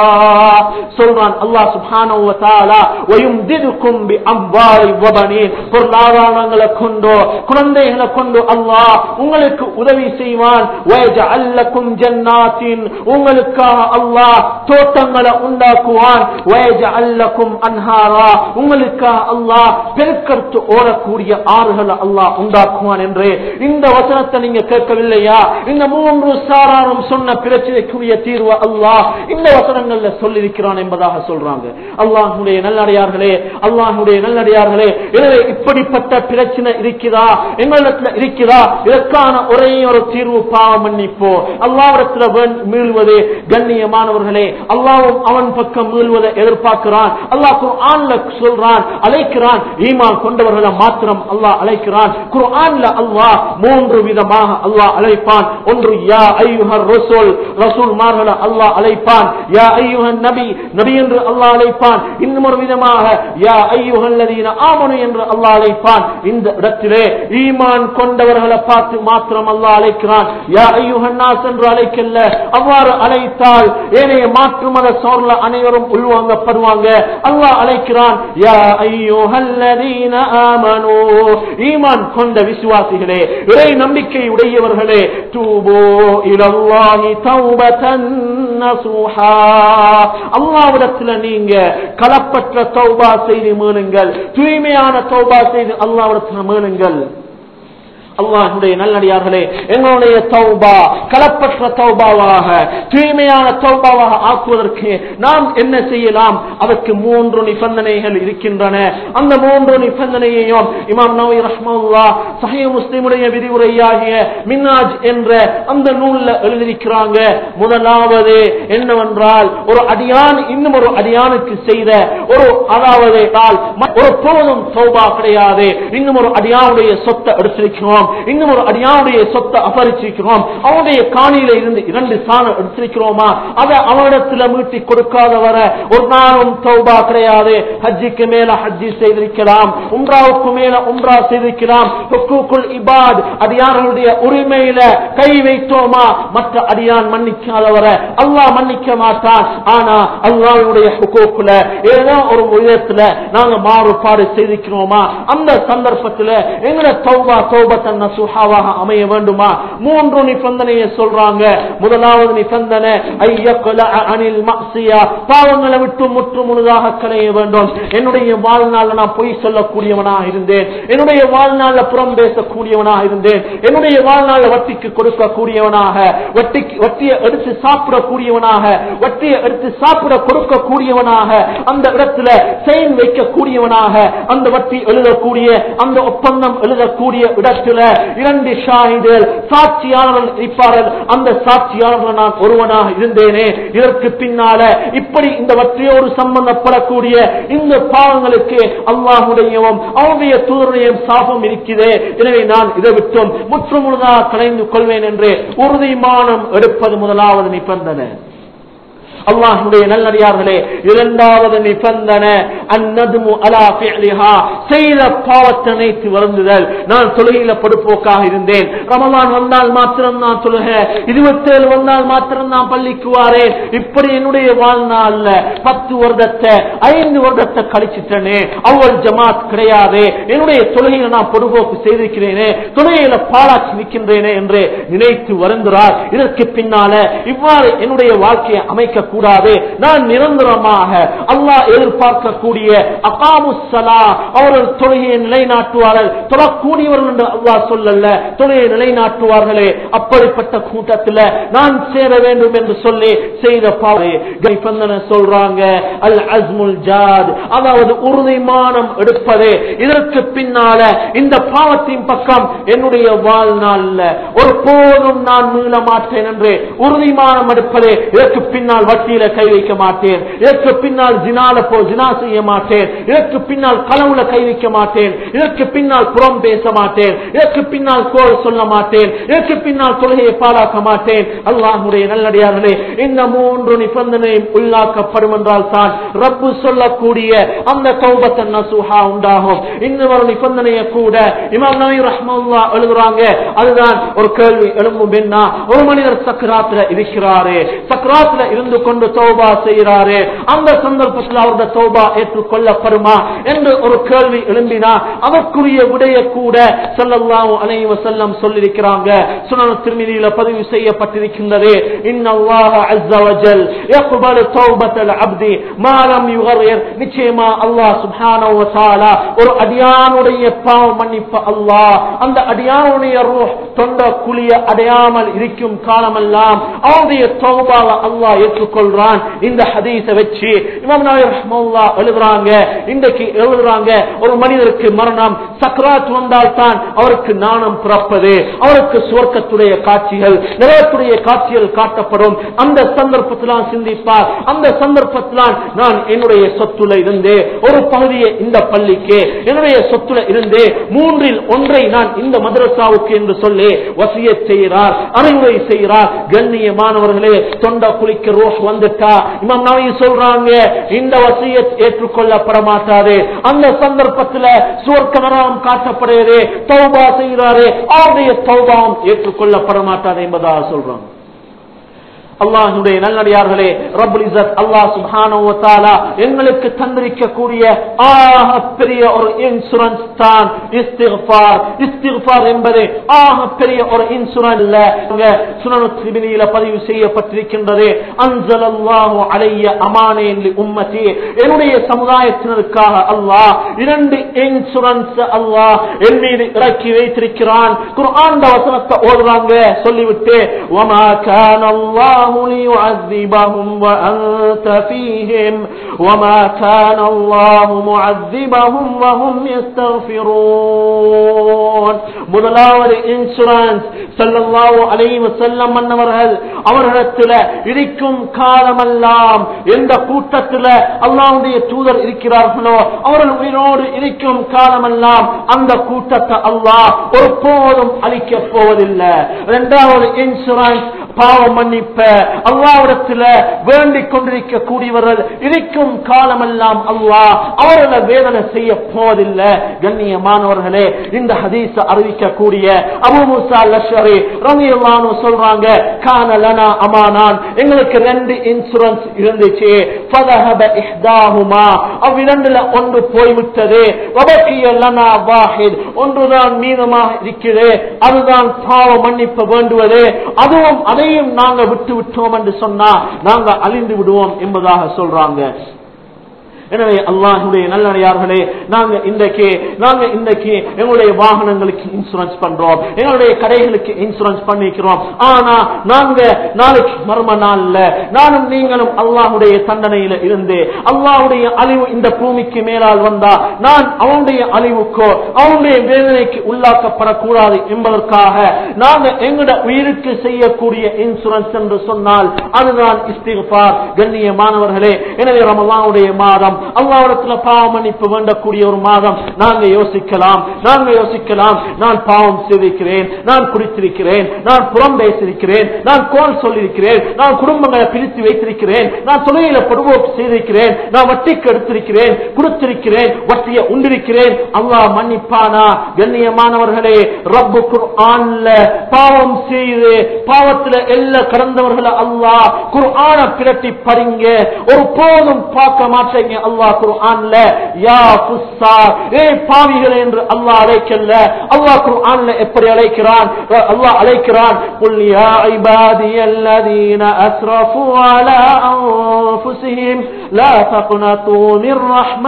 சொல்றான் அல்லாஹ் சுப்ஹானஹு வ தஆலா ويمددكم بأموال وبنين பொருளாதாரங்களை கொண்டோ குழந்தைகளை கொண்டு அல்லாஹ் உங்களுக்கு உதவி செய்வான் ويجعل لكم جنات உங்களுக்காக அல்லாஹ் தோட்டங்களை உண்டாக்குவான் ويجعل لكم انهارا உங்களுக்காக அல்லாஹ் பெருக்கெடுத்து ஓடக்கூடிய ஆறுகளை அல்லாஹ் உண்டாக்குவான் என்று இந்த வசனத்தை நீங்க கேட்கவில்லையா இந்த மூன்று சாராரும் சொன்ன பிரச்சனைக்குரிய தீர்வு அல்லாஹ் இந்த வசனங்கள்ல சொல்லியிருக்கிறான் என்பதாக சொல்றாங்க அல்லாஹுடைய நல்லடியார்களே அல்லாஹுடைய நல்லடியார்களே எனவே இப்படிப்பட்ட பிரச்சனை இருக்கிறதா எங்களிடத்துல இருக்கிறதா இதற்கான ஒரே ஒரு தீர்வு பாவ மன்னிப்போ அல்லாவிடத்துல மீள்வது கண்ணியமானவர்களே அல்லாவும் அவன் பக்கம் மீள்வதை எதிர்பார்க்கிறான் அல்லாஹ் குர்ஆன்ல சொல்றான் அழைக்கிறான் ஈமான் கொண்டவர்களை மாத்திரம் அல்லாஹ் அழைக்கிறான் குர்ஆன்ல அல்லாஹ் மூன்று விதமாக அல்லாஹ் அழைப்பான் ஒன்று யா ஐயுஹர் ரசூல் ரசூல் மார்களை அல்லாஹ் அழைப்பான் யா ஐயுஹன் நபி நபி என்று அல்லாஹ் அழைப்பான் இன்னும் ஒரு விதமாக யா ஐயுஹல் லதீன ஆமனு என்று அல்லாஹ் அழைப்பான் இந்த இடத்திலே ஈமான் கொண்டவர்களை பார்த்து மாத்திரம் அல்லாஹ் அழைக்கிறான் யா ஐயுஹன் நாஸ் என்று அழைக்கல்ல அவ்வாறு அழைத்தால் ஏனைய மாற்று மத சோர்ல அனைவரும் உள்வாங்கப்படுவாங்க அல்லாஹ் அழைக்கிறான் யா ஐயுஹல் லதீன ஆமனு ஈமான் கொண்ட விசுவாசிகளே இறை நம்பிக்கை உடையவர்களே தூபோ இலல்லாஹி தௌபதன் நசூஹா அல்லாவிடத்துல நீங்க களப்பற்ற தௌபா செய்து மீளுங்கள் தூய்மையான தௌபா செய்து அல்லாவிடத்துல மீளுங்கள் அல்லாஹுடைய நல்லடியார்களே எங்களுடைய தௌபா களப்பற்ற தௌபாவாக தூய்மையான தௌபாவாக ஆக்குவதற்கு நாம் என்ன செய்யலாம் அதற்கு மூன்று நிபந்தனைகள் இருக்கின்றன அந்த மூன்று நிபந்தனையையும் இமாம் நவி ரஹ்மல்லா சஹி முஸ்லிமுடைய விரிவுரையாகிய மின்னாஜ் என்ற அந்த நூல்ல எழுதியிருக்கிறாங்க முதலாவது என்னவென்றால் ஒரு அடியான் இன்னும் ஒரு அடியானுக்கு செய்த ஒரு அதாவது ஒரு போதும் தௌபா கிடையாது இன்னும் ஒரு அடியானுடைய சொத்தை எடுத்திருக்கிறோம் இன்னும் ஒரு அடியானுடைய சொத்தை அபரிச்சிருக்கிறோம் அவனுடைய காணியில இருந்து இரண்டு சாணம் எடுத்திருக்கிறோமா அதை அவனிடத்துல மீட்டி கொடுக்காத வர ஒரு நாளும் தௌபா கிடையாது ஹஜ்ஜிக்கு மேல ஹஜ்ஜி செய்திருக்கலாம் உம்ராவுக்கு மேல உம்ரா செய்திருக்கலாம் ஹுக்கூக்குல் இபாத் அடியார்களுடைய உரிமையில கை வைத்தோமா மற்ற அடியான் மன்னிக்காதவர அல்லாஹ் மன்னிக்க மாட்டான் ஆனா அல்லாஹ்வுடைய ஹுக்கூக்குல ஏதோ ஒரு விதத்துல நாங்க மாறுபாடு செய்திருக்கிறோமா அந்த சந்தர்ப்பத்துல எங்கட தௌபா தௌபத்தை தௌபத்தன் நசுஹாவாக அமைய வேண்டுமா மூன்று நிபந்தனையை சொல்றாங்க முதலாவது நிபந்தனை ஐயக்குல அனில் மக்சியா பாவங்களை விட்டு முற்று முழுதாக களைய வேண்டும் என்னுடைய வாழ்நாள்ல நான் பொய் சொல்லக்கூடியவனாக இருந்தேன் என்னுடைய வாழ்நாள்ல புறம் பேசக்கூடியவனாக இருந்தேன் என்னுடைய வாழ்நாள்ல வட்டிக்கு கொடுக்கக்கூடியவனாக வட்டிக்கு வட்டியை எடுத்து சாப்பிடக்கூடியவனாக வட்டியை எடுத்து சாப்பிட கொடுக்கக்கூடியவனாக அந்த இடத்துல செயின் வைக்கக்கூடியவனாக அந்த வட்டி எழுதக்கூடிய அந்த ஒப்பந்தம் எழுதக்கூடிய இடத்துல இரண்டு ஷாஹிதர்கள் சாட்சியாளர்கள் இருப்பார்கள் அந்த சாட்சியாளர்கள் நான் ஒருவனாக இருந்தேனே இதற்கு பின்னால இப்படி இந்த வற்றியோடு சம்பந்தப்படக்கூடிய இந்த பாவங்களுக்கு அல்லாஹுடையவும் அவனுடைய தூதருடையும் சாபம் இருக்கிறதே எனவே நான் இதை விட்டும் முற்றுமுழுதாக கலைந்து கொள்வேன் என்று உறுதிமானம் எடுப்பது முதலாவது நிபந்தனை அல்லாஹுடைய நல்லடியார்களே இரண்டாவது நிபந்தனை அந்நதுமு அலா ஃபிஅலிஹா செய்த பாவத்தை நினைத்து வருந்துதல் நான் தொழுகையில படுப்போக்காக இருந்தேன் ரமலான் வந்தால் மாத்திரம் நான் தொழுக இருபத்தேழு வந்தால் மாத்திரம் நான் பள்ளிக்கு வாரேன் இப்படி என்னுடைய வாழ்நாள்ல பத்து வருடத்தை ஐந்து வருடத்தை கழிச்சிட்டனே அவ்வளவு ஜமாத் கிடையாது என்னுடைய தொழுகையில நான் பொடுபோக்கு செய்திருக்கிறேனே தொழுகையில பாலாட்சி நிற்கின்றேனே என்று நினைத்து வருந்துறார் இதற்கு பின்னால இவ்வாறு என்னுடைய வாழ்க்கையை அமைக்க கூடாது நான் நிரந்தரமாக அல்லாஹ் எதிர்பார்க்கக்கூடிய அகாமுசலா அவர்கள் தொழுகையை நிலைநாட்டுவார்கள் தொழக்கூடியவர்கள் என்று அல்லாஹ் சொல்லல தொழுகையை நிலைநாட்டுவார்களே அப்படிப்பட்ட கூட்டத்தில் நான் சேர வேண்டும் என்று சொல்லி செய்த பாவை கைப்பந்தன சொல்றாங்க அல் அஸ்முல் ஜாத் அதாவது உறுதிமானம் எடுப்பது இதற்கு பின்னால இந்த பாவத்தின் பக்கம் என்னுடைய வாழ்நாள்ல ஒரு போதும் நான் மீள மாட்டேன் என்று உறுதிமானம் எடுப்பது இதற்கு பின்னால் வட்டியில கை வைக்க மாட்டேன் இதற்கு பின்னால் ஜினால போ ஜினா செய்ய மாட்டேன் இதற்கு பின்னால் களவுல கை வைக்க மாட்டேன் இதற்கு பின்னால் புறம் பேச மாட்டேன் இதற்கு பின்னால் கோல் சொல்ல மாட்டேன் இதற்கு பின்னால் தொழுகையை பாழாக்க மாட்டேன் அல்லாஹுடைய நல்லடியார்களே இந்த மூன்று நிபந்தனையும் உள்ளாக்கப்படும் என்றால் தான் ரப்பு சொல்லக்கூடிய அந்த கௌபத்தன் நசுஹா உண்டாகும் இன்னும் ஒரு நிபந்தனையை கூட இமாம் நபி ரஹ்மல்லா எழுதுறாங்க அதுதான் ஒரு கேள்வி எழும்பும் என்ன ஒரு மனிதர் சக்கராத்துல இருக்கிறாரு சக்கராத்துல இருந்து கொண்டு தௌபா செய்கிறாரு அந்த சந்தர்ப்பத்தில் அவருடைய தௌபா ஏற்றுக்கொள்ளப்படுமா என்று ஒரு கேள்வி எழும்பினா அதற்குரிய விடைய கூட ஸல்லல்லாஹு அலைஹி வஸல்லம் சொல்லியிருக்கிறாங்க சுனன திருமதியில பதிவு செய்யப்பட்டிருக்கின்றது இன்னல்லாஹ அஸ்ஸ வஜல் யக்பலு தௌபத்தல் அப்தி மா லம் யுகர்ரிர் நிச்சயமா அல்லாஹ் சுப்ஹானஹு வ தஆலா ஒரு அடியானுடைய பாவ மன்னிப்பு அல்லாஹ் அந்த அடியானுடைய ரூஹ் தொண்ட குழிய அடையாமல் இருக்கும் காலமெல்லாம் அவனுடைய தௌபாவை அல்லாஹ் ஏற்றுக்கொள்றான் இந்த ஹதீஸை வச்சு இமாம் நபி ரஹ்மத்துல்லாஹ் எழுதுறாங்க இன்றைக்கு எழுதுறாங்க ஒரு மனிதருக்கு மரணம் சக்ராத் வந்தால் தான் அவருக்கு நாணம் பிறப்பது அவருக்கு சுவர்க்கத்துடைய காட்சிகள் நிலத்துடைய காட்சிகள் காட்டப்படும் அந்த சந்தர்ப்பத்தில் சிந்திப்பார் அந்த சந்தர்ப்பத்தில் நான் என்னுடைய சொத்துல இருந்து ஒரு பகுதியை இந்த பள்ளிக்கு என்னுடைய சொத்துல இருந்து மூன்றில் ஒன்றை நான் இந்த மதரசாவுக்கு என்று சொல்லி வசிய செய்கிறார் அறிவுரை செய்கிறார் கண்ணியமானவர்களே தொண்ட குளிக்க ரோஷ் வந்துட்டா இமாம் நவி சொல்றாங்க இந்த வசிய ஏற்றுக்கொள்ளப்பட மாட்டாது அந்த சந்தர்ப்பத்தில் சுவர்க்க நரகம் காட்டப்படுகிறது தௌபா செய்கிறாரு அவருடைய தௌபாவும் ஏற்றுக்கொள்ளப்பட மாட்டாது என்பதாக சொல்றாங்க அல்லாஹுடைய நல்லடியார்களே ரபுல் இசத் அல்லாஹ் சுப்ஹானஹு வ தஆலா எங்களுக்கு தந்திருக்கக்கூடிய ஆக பெரிய ஒரு இன்சூரன்ஸ் தான் இஸ்திக்ஃபார் இஸ்திக்ஃபார் என்பது ஆக பெரிய ஒரு இன்சூரன்ஸ் இல்ல இங்க சுனனு திரிபினியில பதிவு செய்யப்பட்டிருக்கின்றது அன்சலல்லாஹு அலைய அமானேன் லி உம்மதி என்னுடைய சமுதாயத்தினருக்காக அல்லாஹ் இரண்டு இன்சூரன்ஸ் அல்லாஹ் என் மீது இறக்கி வைத்திருக்கிறான் குர்ஆன் வசனத்தை ஓதுறாங்க சொல்லிவிட்டு வமா கான அல்லாஹ் الله ليعذبهم وأنت فيهم وما كان الله معذبهم وهم يستغفرون முதலாவது இன்சூரன்ஸ் சல்லல்லாஹு அலைஹி வஸல்லம் மன்னவர்கள் அவர்களிடத்தில் இருக்கும் காலமெல்லாம் எந்த கூட்டத்தில் அல்லாஹ்வுடைய தூதர் இருக்கிறார்களோ அவர்கள் உயிரோடு இருக்கும் காலமெல்லாம் அந்த கூட்டத்தை அல்லாஹ் ஒரு போதும் அழிக்க போவதில்லை இரண்டாவது இன்சூரன்ஸ் பாவ மன்னிப்ப அல்லாவிடத்துல வேண்டிக் கொண்டிருக்க கூடியவர்கள் இருக்கும் காலமெல்லாம் அல்லாஹ் அவர்களை வேதனை செய்ய போவதில்லை கண்ணியமானவர்களே இந்த ஹதீஸ் அறிவிக்கக்கூடிய அபு மூசா லஷரி ரலியல்லாஹு சொல்றாங்க கான லனா அமானான் எங்களுக்கு ரெண்டு இன்சூரன்ஸ் இருந்துச்சு ஃபதஹப இஹ்தாஹுமா அவ்விரண்டுல ஒன்று போய்விட்டது வபக்கிய லனா வாஹித் ஒன்றுதான் மீதமாக இருக்கிறது அதுதான் பாவ மன்னிப்பு வேண்டுவது அதுவும் அதையும் நாங்க விட்டு விட்டோம் என்று சொன்னா நாங்க அழிந்து விடுவோம் என்பதாக சொல்றாங்க எனவே அல்லாஹுடைய நல்லடியார்களே நாங்க இன்றைக்கு நாங்க இன்றைக்கு எங்களுடைய வாகனங்களுக்கு இன்சூரன்ஸ் பண்றோம் எங்களுடைய கடைகளுக்கு இன்சூரன்ஸ் பண்ணிக்கிறோம் ஆனா நாங்க நாளைக்கு மர்ம நாள்ல நானும் நீங்களும் அல்லாஹுடைய தண்டனையில இருந்து அல்லாஹுடைய அழிவு இந்த பூமிக்கு மேலால் வந்தா நான் அவனுடைய அழிவுக்கோ அவனுடைய வேதனைக்கு உள்ளாக்கப்படக்கூடாது என்பதற்காக நாங்க எங்கட உயிருக்கு செய்யக்கூடிய இன்சூரன்ஸ் என்று சொன்னால் அதுதான் இஸ்திகார் கண்ணியமானவர்களே எனவே ரமலானுடைய மாதம் அல்லாவிடத்துல பாவ மன்னிப்பு வேண்டக்கூடிய ஒரு மாதம் நாங்க யோசிக்கலாம் நாங்க யோசிக்கலாம் நான் பாவம் செய்திருக்கிறேன் நான் குடித்திருக்கிறேன் நான் புறம் பேசியிருக்கிறேன் நான் கோல் சொல்லியிருக்கிறேன் நான் குடும்பங்களை பிரித்து வைத்திருக்கிறேன் நான் தொழில பொதுவோக்கு செய்திருக்கிறேன் நான் வட்டிக்கு எடுத்திருக்கிறேன் கொடுத்திருக்கிறேன் வட்டியை உண்டிருக்கிறேன் அல்லாஹ் மன்னிப்பானா கண்ணியமானவர்களே ரப்பு குர்ஆன்ல பாவம் செய்து பாவத்துல எல்லா கடந்தவர்களை அல்லாஹ் குர்ஆன பிரட்டி படிங்க ஒரு போதும் பார்க்க மாட்டேங்க அல்லாஹ் குர்ஆன்ல யா ஃபுஸ்ஸார் ஏ பாவிகளே என்று அல்லாஹ் அழைக்கல அல்லாஹ் குர்ஆன்ல எப்படி அழைக்கிறான் அல்லாஹ் அழைக்கிறான் குல் யா இபாதியல்லதீன அஸ்ரஃபு அலா அன்ஃபுஸிஹிம் லா தக்னது மிர்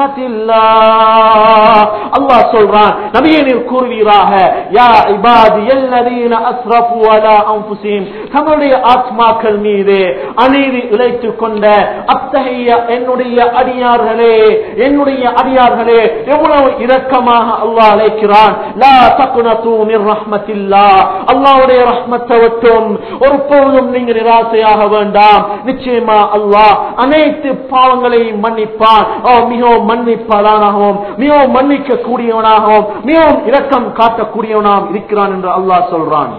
ரஹ்மத்தில்லாஹ் அல்லாஹ் சொல்றான் நபியே நீர் கூறுவீராக யா இபாதியல்லதீன அஸ்ரஃபு அலா அன்ஃபுஸிஹிம் தங்களுடைய ஆத்மாக்கள் மீது அநீதி இழைத்துக் கொண்ட அத்தகைய என்னுடைய அடியார்களே என்னுடைய அடியார்களே எவ்வளவு இரக்கமாக அல்லாஹ் அழைக்கிறான் லா தக்னது மிர் ரஹ்மத்தில்லாஹ் அல்லாஹ்வுடைய ரஹ்மத்தை விட்டும் ஒரு பொழுதும் நீங்க நிராசையாக வேண்டாம் நிச்சயமா அல்லாஹ் அனைத்து பாவங்களையும் மன்னிப்பான் அவன் மிகவும் மன்னிப்பாளனாகவும் மிகவும் மன்னிக்க கூடியவனாகவும் மிகவும் இரக்கம் காட்டக்கூடியவனாகவும் இருக்கிறான் என்று அல்லாஹ் சொல்றான்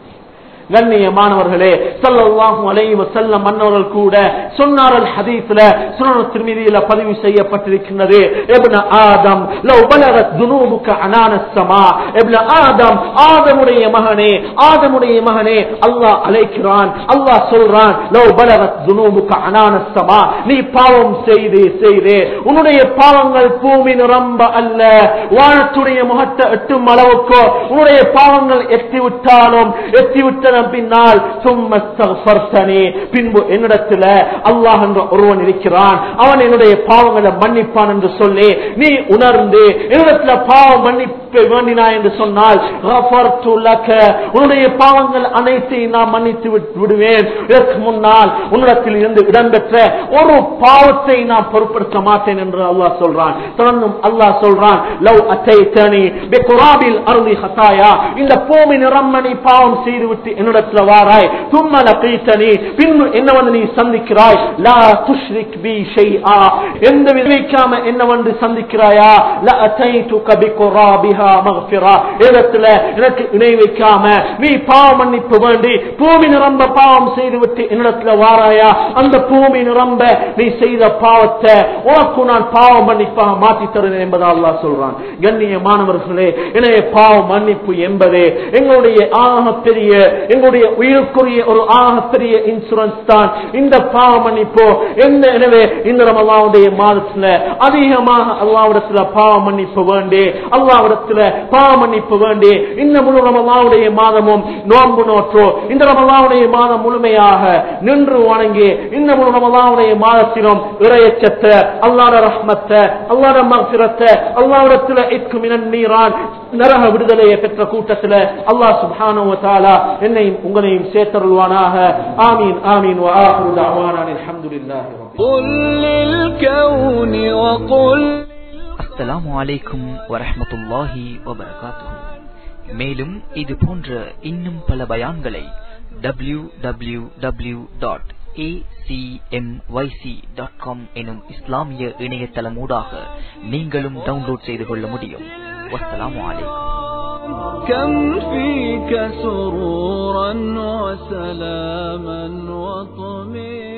கண்ணியமானவர்களே சல்லல்லாஹு அலைஹி வஸல்லம் மன்னவர்கள் கூட சொன்னார்கள் ஹதீஸ்ல சுனன் திருமிதியில பதிவு செய்யப்பட்டிருக்கின்றது இப்னு ஆதம் லவ் பலகத் துனூபுக அனான ஸமா இப்னு ஆதம் ஆதமுடைய மகனே ஆதமுடைய மகனே அல்லாஹ் அழைக்கிறான் அல்லாஹ் சொல்றான் லவ் பலகத் துனூபுக அனான ஸமா நீ பாவம் செய்து செய்து உன்னுடைய பாவங்கள் பூமி நிரம்ப அல்ல வானத்துடைய முகத்தை எட்டும் அளவுக்கோ உன்னுடைய பாவங்கள் எட்டி விட்டாலும் எட்டி விட்டன பின்னால் சும்மஸ்தகர்த்தனே பின்பு என்னிடத்துல அல்லாஹ் என்ற ஒருவன் இருக்கிறான் அவன் என்னுடைய பாவங்களை மன்னிப்பான் என்று சொல்லி நீ உணர்ந்து என்னிடத்துல பாவம் மன்னிப்பு வேண்டினாய் என்று சொன்னால் கஃபர்து லக. உன்னுடைய பாவங்கள் அனைத்தையும் நான் மன்னித்து விட்- விடுவேன் இதற்கு முன்னால் உன்னிடத்தில் இருந்து இடம்பெற்ற ஒரு பாவத்தை நான் பொருட்படுத்த மாட்டேன் என்று அல்லாஹ் சொல்றான் தொடர்ந்தும் அல்லாஹ் சொல்றான் லவ் அத்தைத்தனி பிகுராபில் அருளி ஹதாயா இந்த பூமி நிறம்மணி பாவம் செய்துவிட்டு என்னிடத்துல வாராய் தும்ம லகீத்தனி பின்பு என்ன வந்து நீ சந்திக்கிறாய் லா துஷ்ரிக் பி ஷைஆ எந்த விதைக்காம என்ன வந்து சந்திக்கிறாயா லா அத்தைதுக பிகுராபிஹா மக்ஃபிரா இடத்துல எனக்கு இணை வைக்காம நீ பாவ மன்னிப்பு வேண்டி பூமி நிரம்ப பாவம் செய்துவிட்டு என்னிடத்துல வாராயா அந்த பூமி நிரம்ப நீ செய்த பாவத்தை உனக்கு நான் பாவ மன்னிப்பாக மாற்றி தருவேன் என்பதா அல்லாஹ் சொல்றான் கண்ணியமானவர்களே எனவே பாவ மன்னிப்பு என்பது எங்களுடைய ஆக பெரிய எங்களுடைய உயிருக்குரிய ஒரு ஆக பெரிய இன்சூரன்ஸ் தான் இந்த பாவ மன்னிப்பு எந்த எனவே இந்த ரமலாவுடைய மாதத்துல அதிகமாக அல்லாவிடத்துல பாவ மன்னிப்பு வேண்டி அல்லாவிடத்துல பாவ மன்னிப்பு வேண்டி இந்த முழு ரமலாவுடைய மாதமும் நோன்பு நோற்றோ இந்த ரமலாவுடைய மாதம் முழுமையாக நின்று வணங்கி இந்த முழு ரமலாவுடைய மாதத்திலும் இறையச்சத்தை அல்லாட ரஹ்மத்தை அல்லாட மகசிரத்தை அல்லாவிடத்துல இற்கு மினன் நீரான் நரக விடுதலையை பெற்ற கூட்டத்தில் அல்லாஹ் சுப்ஹானஹு வ தஆலா என்னையும் உங்களையும் சேர்த்தருள்வானாக ஆமீன் ஆமீன் வ ஆகிரு தஅவானா அல்ஹம்துலில்லாஹி ரப்பில் قل للكون وقل அஸ்ஸலாமு அலைக்கும் வரஹ்மத்துல்லாஹி வபரகாத்துஹு மேலும் இது போன்ற இன்னும் பல பயான்களை W W W dot dot com எனும் இஸ்லாமிய இணையதளமூடாக நீங்களும் டவுன்லோட் செய்து கொள்ள முடியும் வஸ்ஸலாமு அலைக்கும் كم فيك سرورا وسلاما وطمئنا